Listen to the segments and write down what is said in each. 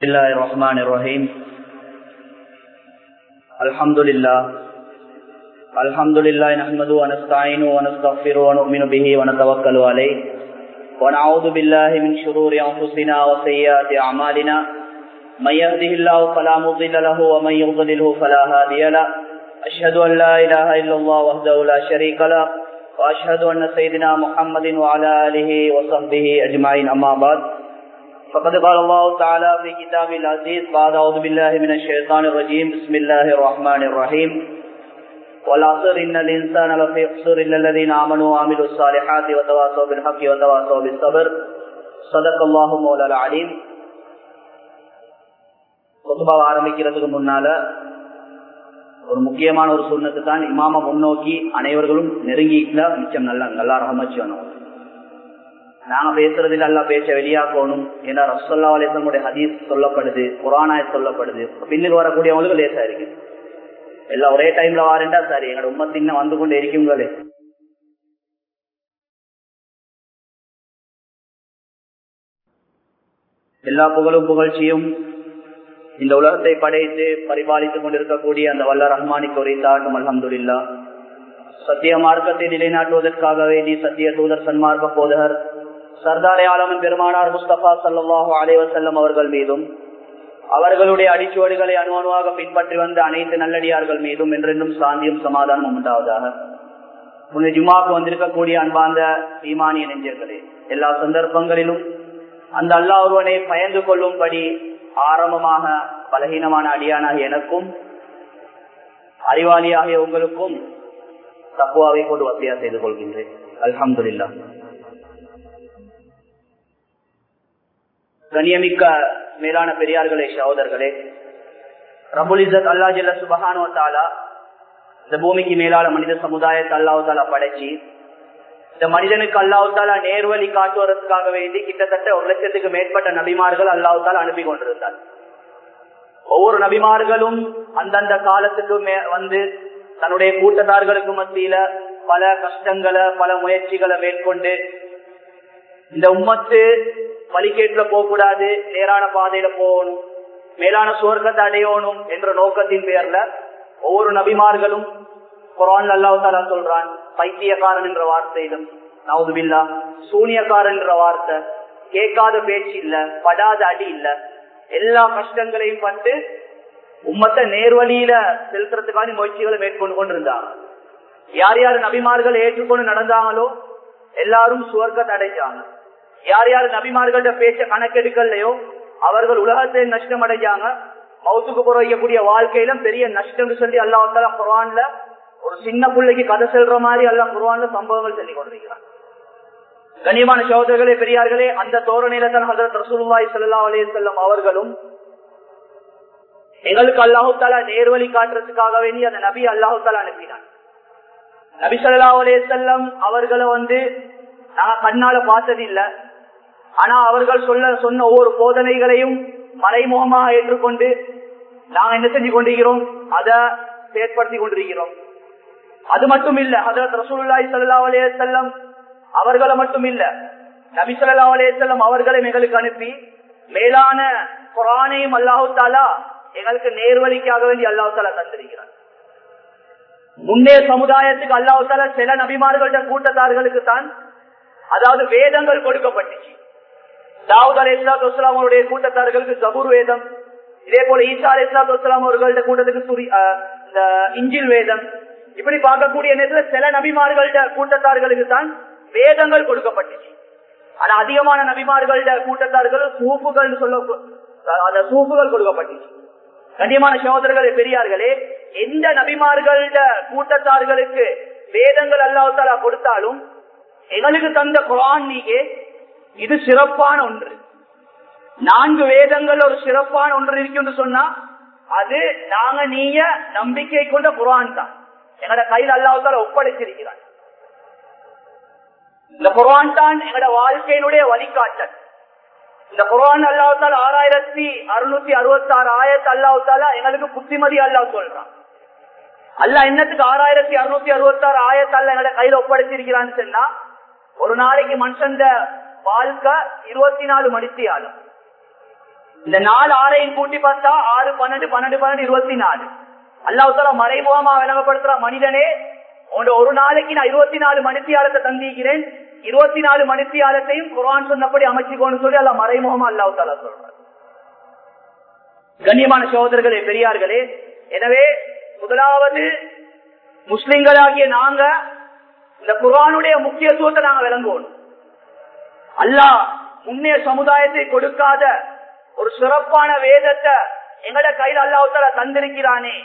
بسم الله الرحمن الرحيم الحمد لله الحمد لله نحمده ونستعينه ونستغفره ونؤمن به ونتوكل عليه ونعوذ بالله من شرور انفسنا وسيئات اعمالنا من يهده الله فلا مضل له ومن يضلله فلا هادي له اشهد ان لا اله الا الله وحده لا شريك له واشهد ان سيدنا محمد وعلى اله وصحبه اجمعين اما بعد فقد قال الله تعالى في كتاب العزيز بعد أعوذ بالله من الشيطان الرجيم بسم الله الرحمن الرحيم والعصر إن الإنسان لفي خسر إلا الذين آمنوا وعملوا الصالحات وتواصوا بالحق وتواصوا بالصبر صدق الله مولا العليم குத்துபாவை ஆரம்பிக்கிறதுக்கு முன்னால ஒரு முக்கியமான ஒரு சூழ்நிலை தான் இமாம முன்னோக்கி அனைவர்களும் நெருங்கிக்கல மிச்சம் நல்லா நல்லா ரகமச்சு வேணும் நாங்க பேசுறதுல எல்லாம் பேச்ச வெளியாக்கணும் ஏன்னா ரசோல்லா அலிசனுடைய ஹதீஸ் சொல்லப்படுது குரானாய சொல்லப்படுது பின்னுக்கு வரக்கூடியவங்களுக்கு லேசா இருக்கு எல்லாம் ஒரே டைம்ல வாரண்டா சரி எங்களோட உம்மத்தின் வந்து கொண்டு இருக்குங்களே எல்லா புகழும் புகழ்ச்சியும் இந்த உலகத்தை படைத்து பரிபாலித்துக் கொண்டிருக்கக்கூடிய அந்த வல்ல ரஹ்மானிக்கு ஒரு தாட்டும் அலமதுல்லா சத்திய மார்க்கத்தை நிலைநாட்டுவதற்காக வேண்டி சத்திய தூதர் சன்மார்க்க போதகர் சர்தாரே ஆலமின் பெருமானார் முஸ்தபா சல்லாஹூ அலைவசல்லம் அவர்கள் மீதும் அவர்களுடைய அடிச்சுவடுகளை அணுவணுவாக பின்பற்றி வந்த அனைத்து நல்லடியார்கள் மீதும் என்றென்றும் சாந்தியும் சமாதானம் உண்டாவதாக உன்னை ஜுமாக்கு வந்திருக்கக்கூடிய அன்பார்ந்த ஈமானிய நெஞ்சர்களே எல்லா சந்தர்ப்பங்களிலும் அந்த அல்லா ஒருவனை பயந்து கொள்ளும்படி ஆரம்பமாக பலகீனமான அடியானாக எனக்கும் அறிவாளியாகிய உங்களுக்கும் தப்புவாவை கொண்டு வசதியா செய்து கொள்கின்றேன் அல்ஹம்துல்லா கண்ணியமிக்க மேலான பெரியார்களே சகோதரர்களே ரபுல் இசத் அல்லா ஜல்ல சுபஹானோ தாலா இந்த பூமிக்கு மேலான மனித சமுதாயத்தை அல்லாஹு தாலா படைச்சி இந்த மனிதனுக்கு அல்லாஹு தாலா நேர்வழி காட்டுவதற்காக வேண்டி கிட்டத்தட்ட ஒரு லட்சத்துக்கு மேற்பட்ட நபிமார்கள் அல்லாஹு தாலா அனுப்பி கொண்டிருந்தார் ஒவ்வொரு நபிமார்களும் அந்தந்த காலத்துக்கு வந்து தன்னுடைய கூட்டத்தார்களுக்கு மத்தியில பல கஷ்டங்களை பல முயற்சிகளை மேற்கொண்டு இந்த உம்மத்து வழிகேட்டுல போக கூடாது நேரான பாதையில போகணும் மேலான சுவர்க்கத்தை அடையணும் என்ற நோக்கத்தின் பேர்ல ஒவ்வொரு நபிமார்களும் குரான் அல்லாஹாலா சொல்றான் பைத்தியக்காரன் என்ற வார்த்தையிலும் நவுதுபில்லா சூனியக்காரன் என்ற வார்த்தை கேட்காத பேச்சு இல்ல படாத அடி இல்ல எல்லா கஷ்டங்களையும் பட்டு உம்மத்தை நேர்வழியில செலுத்துறதுக்கான முயற்சிகளை மேற்கொண்டு கொண்டிருந்தாங்க யார் யார் நபிமார்கள் ஏற்றுக்கொண்டு நடந்தாங்களோ எல்லாரும் சுவர்க்கத்தை அடைஞ்சாங்க யார் யார் நபிமார்கள்ட்ட பேச்ச கணக்கெடுக்கலையோ அவர்கள் உலகத்தை நஷ்டம் அடைஞ்சாங்க மவுத்துக்கு புறவைக்கக்கூடிய வாழ்க்கையிலும் பெரிய நஷ்டம் சொல்லி அல்லாஹால குரான்ல ஒரு சின்ன பிள்ளைக்கு கதை செல்ற மாதிரி அல்லா குரான்ல சம்பவங்கள் சொல்லி கொண்டிருக்கிறாங்க கண்ணியமான சகோதரர்களே பெரியார்களே அந்த தோரணையில தான் ஹசரத் ரசூலுல்லாய் சல்லா அலே செல்லம் அவர்களும் எங்களுக்கு அல்லாஹு தாலா நேர்வழி காட்டுறதுக்காக வேண்டி அந்த நபி அல்லாஹு தாலா அனுப்பினான் நபி சல்லா அலே செல்லம் அவர்களை வந்து நாங்க கண்ணால பார்த்தது இல்ல ஆனா அவர்கள் சொல்ல சொன்ன ஒவ்வொரு போதனைகளையும் மறைமுகமாக ஏற்றுக்கொண்டு நாங்க என்ன செஞ்சு கொண்டிருக்கிறோம் அதை செயற்படுத்தி கொண்டிருக்கிறோம் அது மட்டும் இல்ல அதற்கு ரசூல்லாய் சல்லா அலே செல்லம் அவர்களை மட்டும் இல்ல நபி சொல்லா அலே செல்லம் அவர்களை எங்களுக்கு அனுப்பி மேலான குரானையும் அல்லாஹு தாலா எங்களுக்கு நேர்வழிக்காக வேண்டி அல்லாஹு தாலா தந்திருக்கிறார் முன்னே சமுதாயத்துக்கு அல்லாஹு தாலா சில நபிமார்கள்ட்ட கூட்டத்தார்களுக்கு தான் அதாவது வேதங்கள் கொடுக்கப்பட்டுச்சு தாவூத் அலி இஸ்லாத்து வஸ்லாம் அவருடைய கூட்டத்தார்களுக்கு ஜபூர் வேதம் இதே போல ஈசா அலி இஸ்லாத்து வஸ்லாம் அவர்கள்ட்ட கூட்டத்துக்கு சுரி இஞ்சில் வேதம் இப்படி பார்க்கக்கூடிய நேரத்தில் சில நபிமார்கள்ட்ட கூட்டத்தார்களுக்கு தான் வேதங்கள் கொடுக்கப்பட்டுச்சு ஆனா அதிகமான நபிமார்கள்ட்ட கூட்டத்தார்கள் சூப்புகள் சொல்ல அந்த சூப்புகள் கொடுக்கப்பட்டுச்சு கண்ணியமான சகோதரர்களே பெரியார்களே எந்த நபிமார்கள்ட கூட்டத்தார்களுக்கு வேதங்கள் அல்லாஹாலா கொடுத்தாலும் எங்களுக்கு தந்த குரான் நீங்க இது சிறப்பான ஒன்று நான்கு வேதங்கள் ஒரு சிறப்பான ஒன்று இருக்கு சொன்னா அது நாங்க நீங்க நம்பிக்கை கொண்ட குரான் தான் எங்கட கையில் அல்லாஹால ஒப்படைச்சிருக்கிறார் இந்த குரான் தான் எங்கட வாழ்க்கையினுடைய வழிகாட்டல் இந்த குரான் அல்லாஹால ஆறாயிரத்தி அறுநூத்தி அறுபத்தி ஆறு ஆயிரத்தி அல்லாஹால எங்களுக்கு புத்திமதி அல்லாஹ் சொல்றான் அல்ல என்னத்துக்கு ஆறாயிரத்தி அறுநூத்தி அறுபத்தி ஆறு ஆயிரத்தி அல்ல எங்கட கையில ஒப்படைச்சிருக்கிறான்னு சொன்னா ஒரு நாளைக்கு மனுஷன் வாழ்க்கை இருபத்தி நாலு மணித்தி ஆளும் இந்த நாலு ஆறையும் கூட்டி பார்த்தா ஆறு பன்னெண்டு பன்னெண்டு பன்னெண்டு இருபத்தி நாலு அல்லாஹால மறைமுகமா விளங்கப்படுத்துற மனிதனே உன்னோட ஒரு நாளைக்கு நான் இருபத்தி நாலு மணித்தியாலத்தை தந்திக்கிறேன் இருபத்தி நாலு மணித்தியாலத்தையும் குரான் சொன்னபடி அமைச்சுக்கோன்னு சொல்லி அல்ல மறைமுகமா அல்லாஹால சொல்றார் கண்ணியமான சகோதரர்களே பெரியார்களே எனவே முதலாவது முஸ்லிம்களாகிய நாங்க இந்த குரானுடைய முக்கியத்துவத்தை நாங்க விளங்குவோம் அல்லாஹ் முன்னே சமுதாயத்தை கொடுக்காத ஒரு சிறப்பான வேதத்தை எங்கட கையில் அல்லாஹால தந்திருக்கிறானே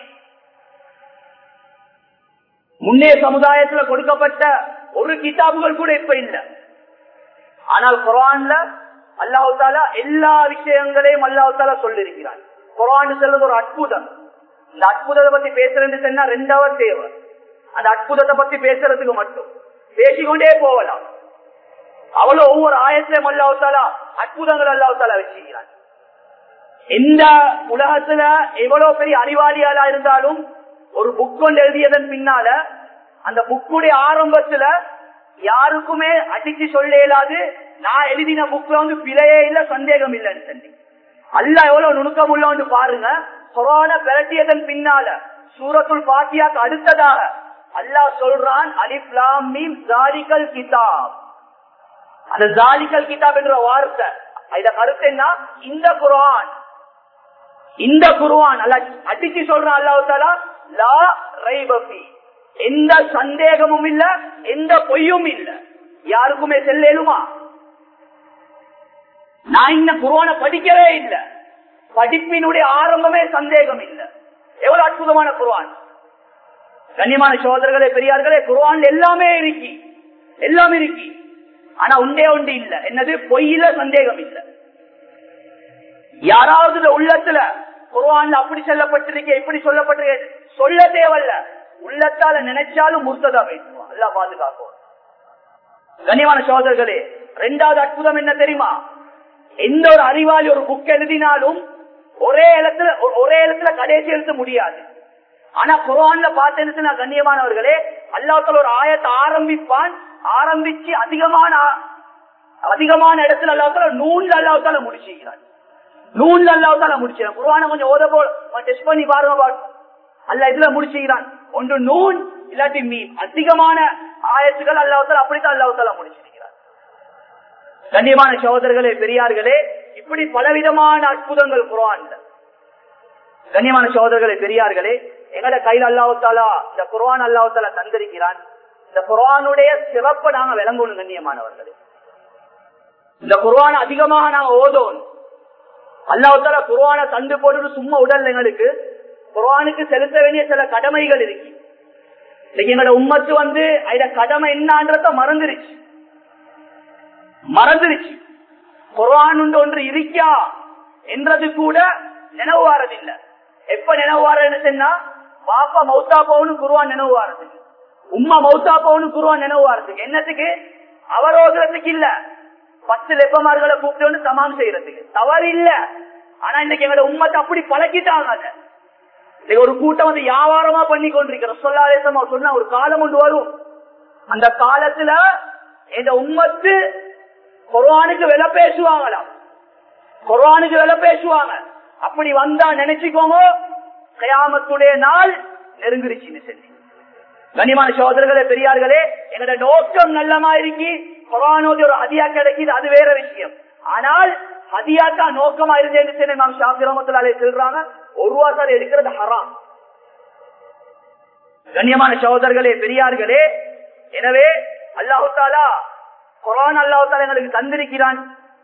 முன்னே சமுதாயத்துல கொடுக்கப்பட்ட ஒரு கிதாபுகள் கூட இப்ப இல்ல ஆனால் குரான்ல அல்லாஹால எல்லா விஷயங்களையும் அல்லாஹால சொல்லிருக்கிறான் குரான் செல்வது ஒரு அற்புதம் இந்த அற்புதத்தை பத்தி பேசுறது சொன்னா ரெண்டாவது தேவை அந்த அற்புதத்தை பத்தி பேசுறதுக்கு மட்டும் பேசிக்கொண்டே போகலாம் அவ்வளவு ஒவ்வொரு ஆயத்திலும் அல்லாஹாலா அற்புதங்கள் அல்லாஹாலா வச்சுக்கிறான் எந்த உலகத்துல எவ்வளவு பெரிய அறிவாளியாளா இருந்தாலும் ஒரு புக் கொண்டு எழுதியதன் பின்னால அந்த புக்குடைய ஆரம்பத்துல யாருக்குமே அடிச்சு சொல்ல இயலாது நான் எழுதின புக்ல வந்து பிழையே இல்ல சந்தேகம் இல்லைன்னு சொல்லி அல்ல எவ்வளவு நுணுக்கம் உள்ள பாருங்க கொரோனா பிரட்டியதன் பின்னால சூரத்துள் பாத்தியாக்கு அடுத்ததாக அல்லாஹ் சொல்றான் அலிப்லாம் ஜாலிகல் கிதாப் அந்த ஜாலிகல் கிதாப் என்ற வார்த்தை இத கருத்து என்ன இந்த குரான் இந்த குருவான் அல்ல அடிச்சு சொல்றான் அல்லாஹாலா லா ரைபி எந்த சந்தேகமும் இல்ல எந்த பொய்யும் இல்ல யாருக்குமே செல்லேலுமா நான் இந்த குருவான படிக்கவே இல்ல படிப்பினுடைய ஆரம்பமே சந்தேகம் இல்ல எவ்வளவு அற்புதமான குருவான் கண்ணியமான சோதரர்களே பெரியார்களே குருவான் எல்லாமே இருக்கி எல்லாமே இருக்கி ஆனா உண்டே உண்டு இல்ல என்னது பொய்யில சந்தேகம் இல்ல யாராவது உள்ளத்துல குருவான்ல அப்படி சொல்லப்பட்டிருக்க இப்படி சொல்லப்பட்டிருக்க சொல்ல தேவையில்ல உள்ளத்தால நினைச்சாலும் முர்த்ததா பேசுவான் எல்லாம் பாதுகாக்கும் கண்ணியமான சோதர்களே ரெண்டாவது அற்புதம் என்ன தெரியுமா எந்த ஒரு அறிவாளி ஒரு புக் எழுதினாலும் ஒரே இடத்துல ஒரே இடத்துல கடைசி எழுத்த முடியாது ஆனா குரான்ல பார்த்தேன்னு கண்ணியமானவர்களே அல்லாத்தால ஒரு ஆயத்தை ஆரம்பிப்பான் ஆரம்பிச்சு அதிகமான அதிகமான இடத்துல அல்லாத்தால நூல் அல்லாத்தால முடிச்சுக்கிறான் நூல் அல்லாத்தால முடிச்சுக்கிறான் குரான கொஞ்சம் ஓத போல் டெஸ்ட் பண்ணி பாருங்க அல்ல இதுல முடிச்சுக்கிறான் ஒன்று நூல் இல்லாட்டி மீன் அதிகமான ஆயத்துகள் அல்லாத்தால அப்படித்தான் அல்லாத்தால முடிச்சிருக்கிறான் கண்ணியமான சகோதரர்களே பெரியார்களே இப்படி பலவிதமான அற்புதங்கள் குரான்ல கண்ணியமான சகோதரர்களே பெரியார்களே எங்கட கையில் அல்லாஹாலா இந்த குரான் அல்லாஹாலா தந்திருக்கிறான் இந்த குரானுடைய சிறப்பை நாங்க விளங்கணும் கண்ணியமானவர்களே இந்த குரான் அதிகமாக நாங்க ஓதோம் அல்லாஹால குரான தந்து போட்டு சும்மா உடல் எங்களுக்கு குரானுக்கு செலுத்த வேண்டிய சில கடமைகள் இருக்கு இன்னைக்கு எங்களோட உம்மத்து வந்து அத கடமை என்னன்றத மறந்துருச்சு மறந்துருச்சு குரான் ஒன்று இருக்கா என்றது கூட நினைவு வாரதில்லை எப்ப நினைவு வாரன்னு சொன்னா பாப்பா மௌத்தா போகணும் குருவான் நினைவு வாரதுக்கு உம்மா மௌத்தா போகணும் குருவான் நினைவு வாரதுக்கு என்னத்துக்கு அவரோகிறதுக்கு இல்ல பத்து லெப்பமார்களை கூப்பிட்டு வந்து சமான் செய்யறதுக்கு தவறு இல்ல ஆனா இன்னைக்கு எங்களோட உம்மத்தை அப்படி பழக்கிட்டாங்க அதை இன்னைக்கு ஒரு கூட்டம் வந்து வியாபாரமா பண்ணி கொண்டிருக்கிற சொல்லாதேசமா சொன்ன ஒரு காலம் ஒன்று வரும் அந்த காலத்துல இந்த உம்மத்து குரானுக்கு விலை பேசுவாங்களாம் குரானுக்கு விலை பேசுவாங்க அப்படி வந்தா நினைச்சுக்கோங்க கயாமத்துடைய நாள் நெருங்கிருச்சுன்னு சொல்லி கனிமான சோதரர்களே பெரியார்களே எங்களோட நோக்கம் நல்லமா இருக்கி குரானோட ஒரு அதியா கிடைக்குது அது வேற விஷயம் ஆனால் ஹதியாக்கா நோக்கமா இருந்தேன்னு நாம் சாப்பிரமத்திலே சொல்றாங்க ஒரு வாசல் எடுக்கிறது ஹராம் கண்ணியமான சகோதரர்களே பெரியார்களே எனவே அல்லாஹு தாலா குரான் அல்லாஹு தாலா எங்களுக்கு தந்திருக்கிறான்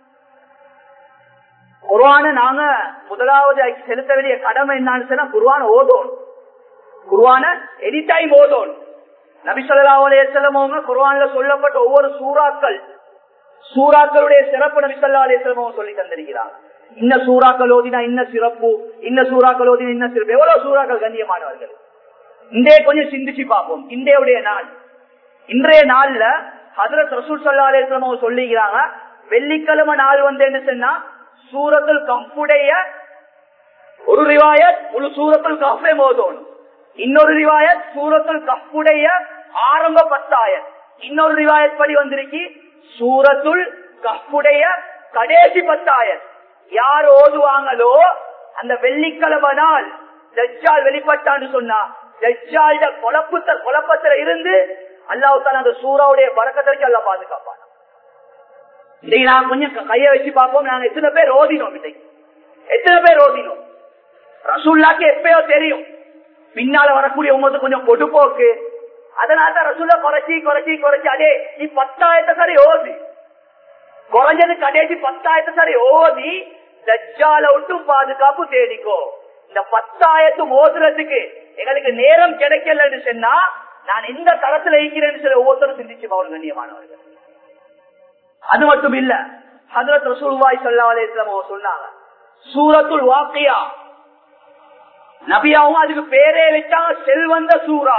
குர்வான நாங்க முதலாவது செலுத்த வேண்டிய கடமை என்னன்னு சொன்னா குர்வான ஓதோம் குர்வான எனி டைம் ஓதோம் நபிசல்லாசலம் அவங்க குர்வான்ல சொல்லப்பட்ட ஒவ்வொரு சூறாக்கள் சூறாக்களுடைய சிறப்பு நபிசல்லா அலிஸ்லமும் சொல்லி தந்திருக்கிறார் இன்ன சூறாக்கள் ஓதினா இன்ன சிறப்பு இன்ன சூறாக்கள் ஓதினா இன்ன சிறப்பு எவ்வளவு சூறாக்கள் கண்ணியமானவர்கள் இன்றைய கொஞ்சம் சிந்திச்சு பார்ப்போம் இன்றைய நாள் இன்றைய நாள்ல ஹசரத் ரசூல் சல்லா அலிஸ்லமும் சொல்லிக்கிறாங்க வெள்ளிக்கிழமை நாள் வந்து சொன்னா சூரத்துல் கம்புடைய ஒரு ரிவாயத் முழு சூரத்துல் கஃபே மோதோன் இன்னொரு ரிவாயத் சூரத்துல் கஃபுடைய ஆரம்ப பத்தாயத் இன்னொரு ரிவாயத் படி வந்திருக்கி சூரத்துல் கஃபுடைய கடைசி பத்தாயத் யார் ஓதுவாங்களோ அந்த வெள்ளிக்கிழமை நாள் தஜ்ஜால் வெளிப்பட்டான்னு சொன்னா தஜ்ஜால குழப்பத்த குழப்பத்துல இருந்து அல்லாஹால அந்த சூறாவுடைய பறக்கத்திற்கு எல்லாம் பாதுகாப்பான் இன்னைக்கு நான் கொஞ்சம் கைய வச்சு பார்ப்போம் நாங்க எத்தனை பேர் ஓதினோம் இன்னைக்கு எத்தனை பேர் ஓதினோம் ரசூல்லாக்கு எப்பயோ தெரியும் பின்னால வரக்கூடிய உமது கொஞ்சம் பொடுப்போக்கு அதனாலதான் ரசூல்லா குறைச்சி குறைச்சி குறைச்சி அதே நீ பத்தாயிரத்தை சரி ஓதி குறைஞ்சது கடைசி பத்தாயிரத்தை சரி ஓதி தஜ்ஜால விட்டும் பாதுகாப்பு தேடிக்கோ இந்த பத்தாயிரத்து ஓதுறதுக்கு எங்களுக்கு நேரம் கிடைக்கலன்னு சொன்னா நான் எந்த தரத்துல இருக்கிறேன்னு சொல்லி ஒவ்வொருத்தரும் சிந்திச்சு பவர் கண்ணியமானவர்கள் அது மட்டும் இல்ல ஹதரத் ரசூல்வாய் சல்லா அலிஸ்லாம் சொன்னாங்க சூரத்துல் வாக்கியா நபியாவும் அதுக்கு பேரே வச்சாங்க செல்வந்த சூரா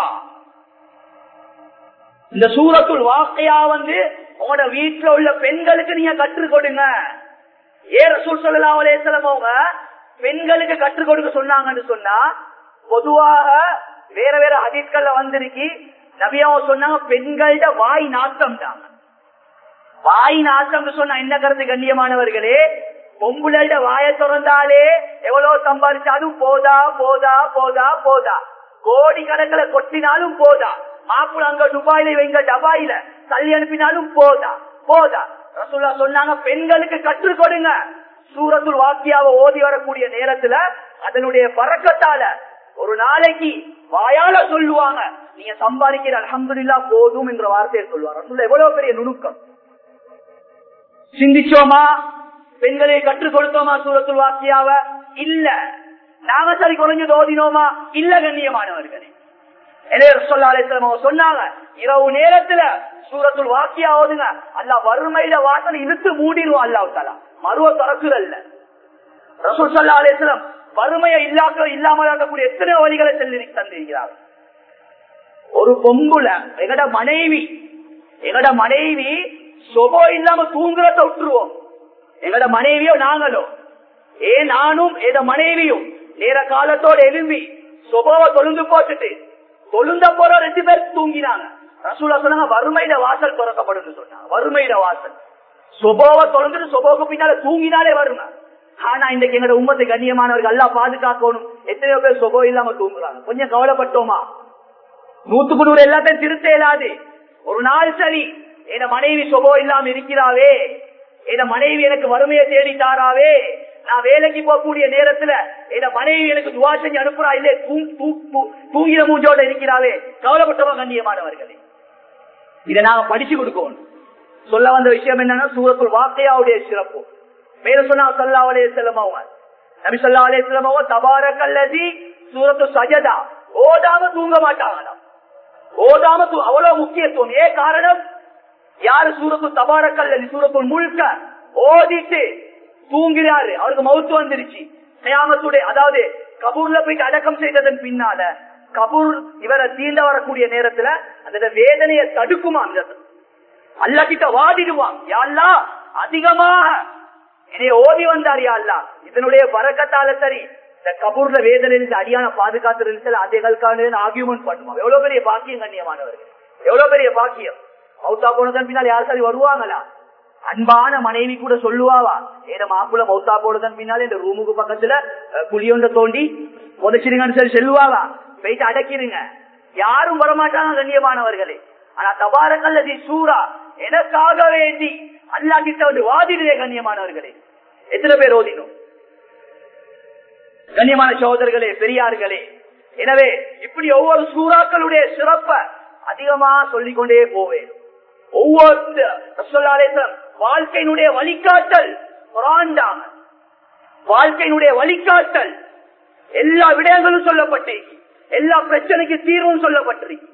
இந்த சூரத்துல் வாக்கையா வந்து உங்களோட வீட்டுல உள்ள பெண்களுக்கு நீங்க கற்றுக் கொடுங்க ஏ ரசூல் சல்லா அலேசலம் அவங்க பெண்களுக்கு கற்றுக் கொடுக்க சொன்னாங்கன்னு சொன்னா பொதுவாக வேற வேற அதிர்கல்ல வந்திருக்கி நபியாவும் சொன்னாங்க பெண்கள்ட வாய் நாட்டம் தாங்க வாய் நாட்டம் சொன்னா என்ன கருத்து கண்ணியமானவர்களே பொம்புளட வாய திறந்தாலே எவ்வளவு சம்பாதிச்சாலும் போதா போதா போதா போதா கோடி கணக்கில் கொட்டினாலும் போதா மாப்பிள்ள அங்க துபாயில இவங்க டபாயில தள்ளி அனுப்பினாலும் போதா போதா ரசூல்லா சொன்னாங்க பெண்களுக்கு கற்றுக் கொடுங்க சூரத்துல் வாக்கியாவை ஓதி வரக்கூடிய நேரத்துல அதனுடைய பறக்கத்தால ஒரு நாளைக்கு வாயால சொல்லுவாங்க நீங்க சம்பாதிக்கிற அலமதுல்லா போதும் என்ற வார்த்தையை சொல்லுவாங்க ரசூல்லா எவ்வளவு பெரிய நுணுக்கம் சிந்திச்சோமா பெண்களை கற்றுக் கொடுத்தோமா சூரத்துல் வாக்கியாவ இல்ல நாம சரி குறைஞ்சது ஓதினோமா இல்ல கண்ணியமானவர்களே சொன்னாங்க இரவு நேரத்துல சூரத்துல் வாக்கியா ஓதுங்க அல்ல வறுமையில வாசல் இழுத்து மூடிடுவோம் அல்லாஹ் தாலா மருவ திறக்குதல்ல ரசூல் சல்லா அலிஸ்லாம் வறுமையை இல்லாக்க இல்லாமல் இருக்கக்கூடிய எத்தனை வழிகளை செல்லி தந்திருக்கிறார் ஒரு பொம்புல எங்கட மனைவி எங்கட மனைவி சொபோ இல்லாம தூங்குறத விட்டுருவோம் எங்கட மனைவியோ நாங்களோ ஏ நானும் எத மனைவியும் நேர காலத்தோட எழும்பி சொபாவ தொழுந்து போட்டுட்டு தொழுந்த போற ரெண்டு பேர் தூங்கினாங்க ரசூலா சொன்னாங்க வறுமையில வாசல் திறக்கப்படும் சொன்னாங்க வறுமையில வாசல் சொபாவ தொழுந்துட்டு சொபாவுக்கு பின்னால தூங்கினாலே வறுமை ஆனா இன்றைக்கு எங்களோட உம்மத்தை கண்ணியமானவர்கள் எல்லாம் பாதுகாக்கணும் எத்தனையோ பேர் சொபோ இல்லாம தூங்குறாங்க கொஞ்சம் கவலைப்பட்டோமா நூத்துக்கு நூறு எல்லாத்தையும் திருத்த இயலாது ஒரு நாள் சரி என் மனைவி சொபோ இல்லாம இருக்கிறாவே என் மனைவி எனக்கு வறுமையை தேடி தாராவே நான் வேலைக்கு போகக்கூடிய நேரத்துல என் மனைவி எனக்கு துவா செஞ்சு அனுப்புறா இல்லே தூங்கிற மூஞ்சோட இருக்கிறாவே கவலைப்பட்டவங்க கண்ணியமானவர்களே இதை நாங்க படிச்சு கொடுக்கணும் சொல்ல வந்த விஷயம் என்னன்னா சூரத்துள் வாக்கையாவுடைய சிறப்பு மேல சொன்னா சல்லா அலே செல்லமாவ நபி சொல்லா அலே செல்லமாவ தபார கல்லதி சூரத்து சஜதா ஓடாம தூங்க மாட்டாங்களாம் ஓடாம அவ்வளவு முக்கியத்துவம் ஏ காரணம் யாரு சூரத்து தபார கல்லதி சூரத்து முழுக்க ஓதிட்டு தூங்கிறாரு அவருக்கு மவுத்து வந்துருச்சு கயாமத்துடைய அதாவது கபூர்ல போயிட்டு அடக்கம் செய்ததன் பின்னால கபூர் இவரை தீண்ட வரக்கூடிய நேரத்துல அந்த வேதனையை தடுக்குமா அல்ல கிட்ட வாதிடுவான் யாழ்லா அதிகமாக என்னைய ஓதி வந்தார் யாழ்லா இதனுடைய வரக்கத்தால சரி இந்த கபூர்ல வேதனையிலிருந்து அடியான பாதுகாத்து அதேகளுக்கான ஆகியுமெண்ட் பண்ணுவான் எவ்வளவு பெரிய பாக்கியம் கண்ணியமானவர்கள் எவ்வளவு பெரிய பாக்கியம் மௌத்தா போனதன் பின்னால் யார் சரி வருவாங்களா அன்பான மனைவி கூட சொல்லுவாவா ஏன மாப்பிள்ள மௌத்தா போனதன் பின்னால் இந்த ரூமுக்கு பக்கத்துல குழியொண்ட தோண்டி புதைச்சிருங்கன்னு சொல்லி செல்லுவாவா போயிட்டு அடக்கிடுங்க யாரும் வரமாட்டாங்க கண்ணியமானவர்களே ஆனா தபாரக்கல்லதி சூரா எனக்காக வேண்டி அல்லா கிட்ட வந்து வாதிடுதே கண்ணியமானவர்களே எத்தனை பேர் ஓதினோம் கண்ணியமான சகோதரர்களே பெரியார்களே எனவே இப்படி ஒவ்வொரு சூறாக்களுடைய சிறப்ப அதிகமா சொல்லிக்கொண்டே போவேன் ஒவ்வொரு வாழ்க்கையினுடைய வழிகாட்டல் குரான்டாங்க வாழ்க்கையினுடைய வழிகாட்டல் எல்லா விடயங்களும் சொல்லப்பட்டிருக்கு எல்லா பிரச்சனைக்கு தீர்வும் சொல்லப்பட்டிருக்கு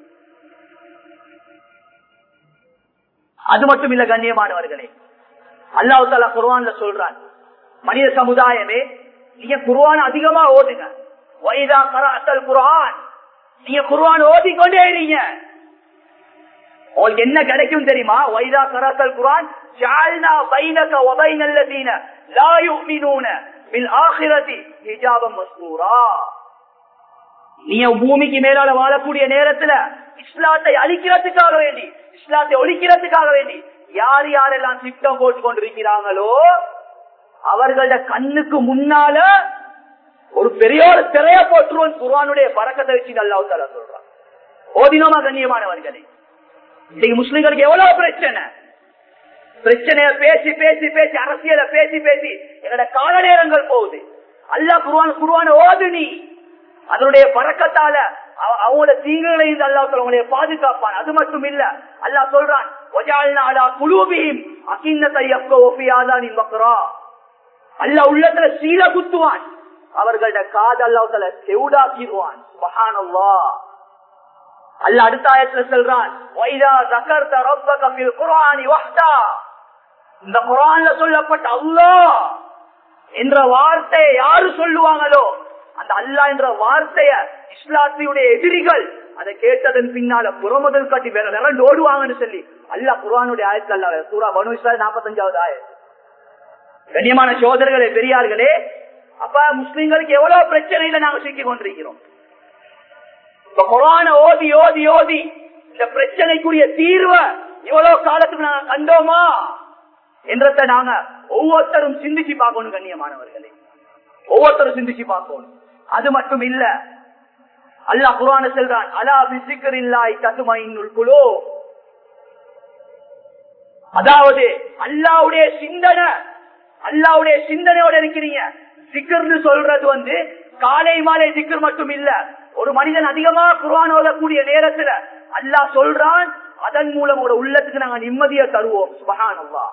அது மட்டும் இல்ல கண்ணியமானவர்களே அல்லாஹு தாலா குர்வான்ல சொல்றான் மனித சமுதாயமே நீங்க குர்வான் அதிகமா ஓதுங்க வைதா கராத்தல் குர்ஆன் நீங்க குர்ஆன் ஓதிக்கொண்டே இருங்க உங்களுக்கு என்ன கிடைக்கும் தெரியுமா வைதா கராத்தல் குர்ஆன் ஜஅல்னா பைனக வ பைனல் லதீன லா யுமினூன பில் ஆখিরাতি ஹிஜாபம் மஸ்தூரா நீங்க பூமிக்கு மேலால வாழக்கூடிய நேரத்துல இஸ்லாத்தை அழிக்கிறதுக்காக வேண்டி இஸ்லாத்தை ஒழிக்கிறதுக்காக வேண்டி யார் யாரெல்லாம் திட்டம் போட்டு கொண்டிருக்கிறாங்களோ அவர்களோட கண்ணுக்கு முன்னால ஒரு பெரிய ஒரு திரைய போட்டுருவோம் குர்ஆனுடைய பறக்கத்தை வச்சு அல்லாஹ் தாலா சொல்றான் ஓதினோமா கண்ணியமானவர்களே இன்னைக்கு முஸ்லிம்களுக்கு எவ்வளவு பிரச்சனை பிரச்சனைய பேசி பேசி பேசி அரசியல பேசி பேசி எங்களோட கால நேரங்கள் போகுது அல்லா குருவான் குருவான ஓது நீ அதனுடைய பறக்கத்தால அவ- அவங்களோட தீங்குகளை இந்த அல்லா அவங்களை பாதுகாப்பான் அது மட்டும் இல்ல அல்லாஹ் சொல்றான் "வஜஅல்னா அலா குலூபிஹிம் அகின்னத்தை யஃப்கஹு ஃபீ ஆதானில் வக்ரா." அல்லாஹ் உள்ளத்துல சீல குத்துவான் அவர்களோட காது அல்லாஹ் செவுடாக்கிடுவான் சுபஹானல்லாஹ் அல்லாஹ் அடுத்த ஆயத்துல சொல்றான் "வைதா ذكرت ربك في القرآن وحده." இந்த குரான்ல சொல்லப்பட்ட அல்லாஹ் என்ற வார்த்தையை யாரு சொல்லுவாங்களோ அந்த அல்லாஹ் என்ற வார்த்தைய இஸ்லாத்தியுடைய எதிரிகள் அதை கேட்டதன் பின்னால புறமுதல் காட்டி வேற விரண்டு ஓடுவாங்கன்னு சொல்லி அல்லாஹ் குரானுடைய ஆயத்து அல்ல சூரா பனு இஸ்ரா நாற்பத்தஞ்சாவது ஆயத்து கண்ணியமான சோதர்களே பெரியார்களே அப்ப முஸ்லிம்களுக்கு எவ்வளவு பிரச்சனையில நாங்க சிக்கிக் கொண்டிருக்கிறோம் இப்ப குரான ஓதி ஓதி ஓதி இந்த பிரச்சனைக்குரிய தீர்வை எவ்வளவு காலத்துக்கு நாங்க கண்டோமா என்றத நாங்க ஒவ்வொருத்தரும் சிந்திச்சு பார்க்கணும் கண்ணியமானவர்களே ஒவ்வொருத்தரும் சிந்திச்சு பார்க்கணும் அது மட்டும் இல்ல அல்லாஹ் குரான செல்றான் அலா பிசிக்கர் இல்லாய் தத்துமையினுள் குழு அதாவது அல்லாவுடைய சிந்தனை அல்லாவுடைய சிந்தனையோட இருக்கிறீங்க சிக்கர்னு சொல்றது வந்து காலை மாலை சிக்கர் மட்டும் இல்ல ஒரு மனிதன் அதிகமா குர்ஆன் ஓதக்கூடிய நேரத்துல அல்லாஹ் சொல்றான் அதன் மூலம் ஒரு உள்ளத்துக்கு நாங்க நிம்மதியை தருவோம் சுபஹான் அல்லா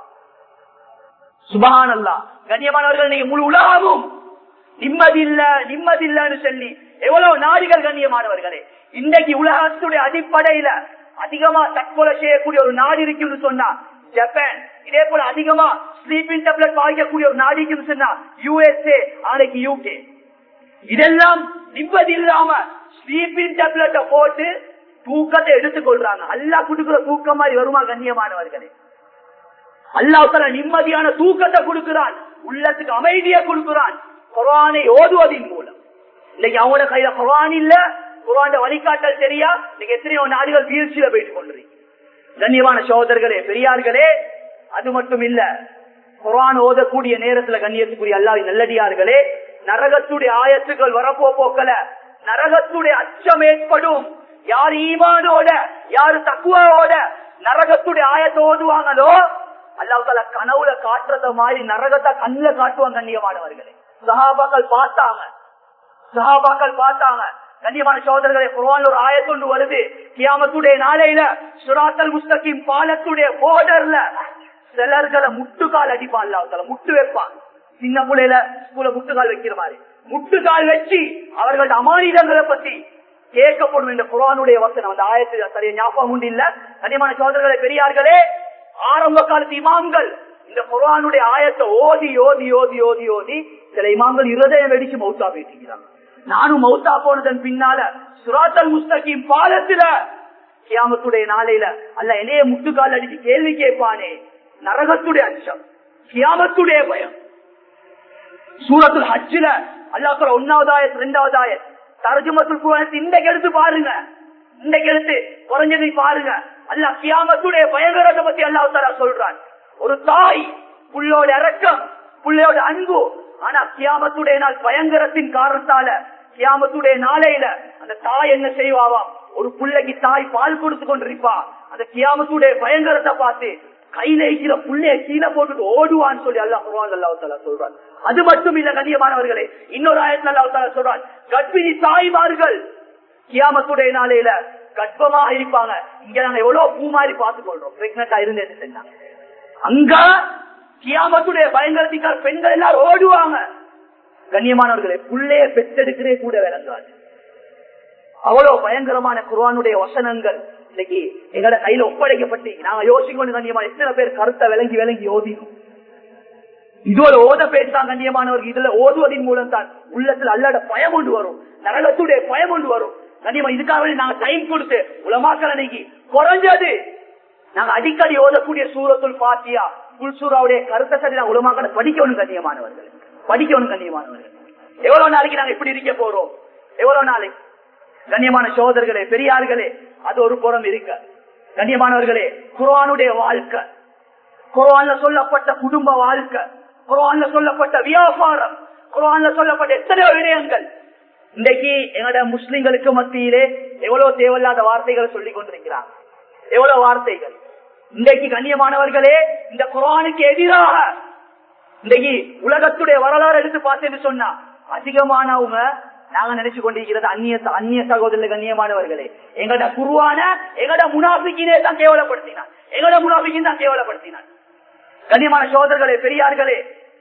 சுபஹான் அல்லா கண்ணியமானவர்கள் நீங்க முழு உலகமும் நிம்மதி இல்ல நிம்மதி இல்லன்னு சொல்லி எவ்வளவு நாடுகள் கண்ணியமானவர்களே இன்றைக்கு உலகத்துடைய அடிப்படையில அதிகமா தற்கொலை செய்யக்கூடிய ஒரு நாடு இருக்குன்னு சொன்னா ஜப்பான் இதே போல அதிகமா ஸ்லீப்பிங் டேப்லெட் பாதிக்கக்கூடிய ஒரு நாடு இருக்குன்னு சொன்னா யூஎஸ்ஏ நாளைக்கு யூகே இதெல்லாம் நிம்மதி இல்லாம ஸ்லீப்பிங் டேப்லெட்டை போட்டு தூக்கத்தை எடுத்துக்கொள்றாங்க அல்லா குடுக்கிற தூக்கம் மாதிரி வருமா கண்ணியமானவர்களே அல்லாஹால நிம்மதியான தூக்கத்தை கொடுக்கிறான் உள்ளத்துக்கு அமைதியை கொடுக்கிறான் குரானை ஓதுவதின் மூலம் இன்னைக்கு அவங்களோட கையில குரான் இல்ல குரான் வழிகாட்டல் தெரியா இன்னைக்கு எத்தனையோ நாடுகள் வீழ்ச்சியில போயிட்டு கொண்டிருக்கு கண்ணியமான சகோதரர்களே பெரியார்களே அது மட்டும் இல்ல குரான் ஓதக்கூடிய நேரத்துல கண்ணியத்துக்குரிய அல்லாவின் நல்லடியார்களே நரகத்துடைய ஆயத்துக்கள் வரப்போ போக்கல நரகத்துடைய அச்சம் ஏற்படும் யார் ஈமானோட யாரு தக்குவாவோட நரகத்துடைய ஆயத்தை ஓதுவாங்களோ அல்லாஹால கனவுல காட்டுறத மாதிரி நரகத்தை கண்ணுல காட்டுவாங்க கண்ணியமானவர்களே சஹாபாக்கள் பார்த்தாங்க சஹாபாக்கள் பார்த்தாங்க கண்ணியமான சோதரர்களை குர்ஆன்ல ஒரு ஆயத்தொண்டு வருது கியாமத்துடைய நாளையில சுராத்தல் முஸ்தகிம் பாலத்துடைய போர்டர்ல சிலர்களை முட்டுக்கால் அடிப்பான் அல்லாஹால முட்டு வைப்பான் சின்ன புள்ளையில ஸ்கூல முட்டுக்கால் வைக்கிற மாதிரி முட்டுக்கால் வச்சு அவர்களோட அமானிதங்களை பத்தி கேட்கப்படும் இந்த குரானுடைய வசனம் அந்த ஆயத்து சரியா ஞாபகம் உண்டு இல்ல கண்ணியமான சோதரர்களை பெரியார்களே ஆரம்ப காலத்து இமாம்கள் இந்த குரானுடைய ஆயத்தை ஓதி ஓதி ஓதி ஓதி ஓதி சில இமாம்கள் இருதயம் வெடிச்சு மௌத்தா பேசிக்கிறாங்க நானும் மௌத்தா போனதன் பின்னால சுராத்தல் முஸ்தகிம் பாலத்துல கியாமத்துடைய நாளையில அல்ல என்னைய முட்டுக்கால் அடிச்சு கேள்வி கேட்பானே நரகத்துடைய அச்சம் கியாமத்துடைய பயம் சூரத்துல் ஹஜ்ஜில அல்லா சொல்ல ஒன்னாவது ஆயத் ரெண்டாவது ஆயத் தரஜுமத்துல் குரான் இன்றைக்கு எடுத்து பாருங்க இன்றைக்கு எடுத்து குறைஞ்சதை பாருங்க அல்லா கியாமத்துடைய பயங்கரத்தை பத்தி அல்லாஹ் தாலா சொல்றான் ஒரு தாய் புள்ளோட இறக்கம் புள்ளையோட அன்பு ஆனா கியாமத்துடைய நாள் பயங்கரத்தின் காரணத்தால கியாமத்துடைய நாளையில அந்த தாய் என்ன செய்வாவாம் ஒரு பிள்ளைக்கு தாய் பால் கொடுத்து கொண்டிருப்பா அந்த கியாமத்துடைய பயங்கரத்தை பார்த்து கையில இருக்கிற புள்ளைய கீழே போட்டுட்டு ஓடுவான்னு சொல்லி அல்லா குர்ஆன் அல்லாஹ் தாலா சொல்றான் அது மட்டும் இல்ல கண்ணியமானவர்களே இன்னொரு ஆயத்துல அல்லாஹ் தாலா சொல்றான் கர்ப்பிணி தாய்மார்கள் கியாமத்துடைய நாளையில கர்ப்பமா இருப்பாங்க இங்க நாங்க எவ்வளவு பூ மாதிரி பார்த்து கொள்றோம் பிரெக்னண்டா இருந்தேன்னு சொன்னாங்க அங்க கியாமத்துடைய பயங்கரத்திக்கார் பெண்கள் எல்லாரும் ஓடுவாங்க கண்ணியமானவர்களே புள்ளைய பெற்றெடுக்கிறே கூட விளங்காது அவ்வளவு பயங்கரமான குர்ஆனுடைய வசனங்கள் இன்னைக்கு எங்களோட கையில ஒப்படைக்கப்பட்டு நாங்க யோசிக்கணும் கண்ணியமான எத்தனை பேர் கருத்தை விளங்கி விளங்கி ஓதினோம் இதோட ஓத பேசுதான் கண்ணியமானவர்கள் இதுல ஓதுவதன் மூலம் தான் உள்ளத்துல அல்லட பயம் கொண்டு வரும் நரகத்துடைய பயம் கொண்டு வரும் கண்ணியமா இதுக்காக வேண்டி நாங்க டைம் கொடுத்து உலமாக்கல் அன்னைக்கு குறைஞ்சது நாங்க அடிக்கடி ஓதக்கூடிய சூரத்துல் பாத்தியா புல்சூராவுடைய கருத்தை சரி நாங்க உலமாக்கலை படிக்கணும் கண்ணியமானவர்கள் படிக்கணும் கண்ணியமானவர்கள் எவ்வளவு நாளைக்கு நாங்க இப்படி இருக்க போறோம் எவ்வளவு நாளைக்கு கண்ணியமான சோதர்களே பெரியார்களே அது ஒரு புறம் இருக்க கண்ணியமானவர்களே குர்ஆனுடைய வாழ்க்கை குர்ஆன்ல சொல்லப்பட்ட குடும்ப வாழ்க்கை குரான்ல சொல்லப்பட்ட வியாபாரம் குரான்ல சொல்லப்பட்ட எத்தனையோ விடயங்கள் இன்றைக்கு எங்களோட முஸ்லிம்களுக்கு மத்தியிலே எவ்வளவு தேவையில்லாத வார்த்தைகளை சொல்லிக் கொண்டிருக்கிறாங்க எவ்வளவு வார்த்தைகள் இன்றைக்கு கண்ணியமானவர்களே இந்த குரானுக்கு எதிராக இன்றைக்கு உலகத்துடைய வரலாறு எடுத்து பார்த்தேன்னு சொன்னா அதிகமானவங்க நாங்க நினைச்சு கொண்டிருக்கிறது அந்நிய அந்நிய சகோதரர்கள் கண்ணியமானவர்களே எங்கட குருவான எங்கட முனாபிக்கினே தான் கேவலப்படுத்தினான் எங்கட முனாபிக்கின் தான் கேவலப்படுத்தினான் கண்ணியமான சோதர்களே பெரியார்களே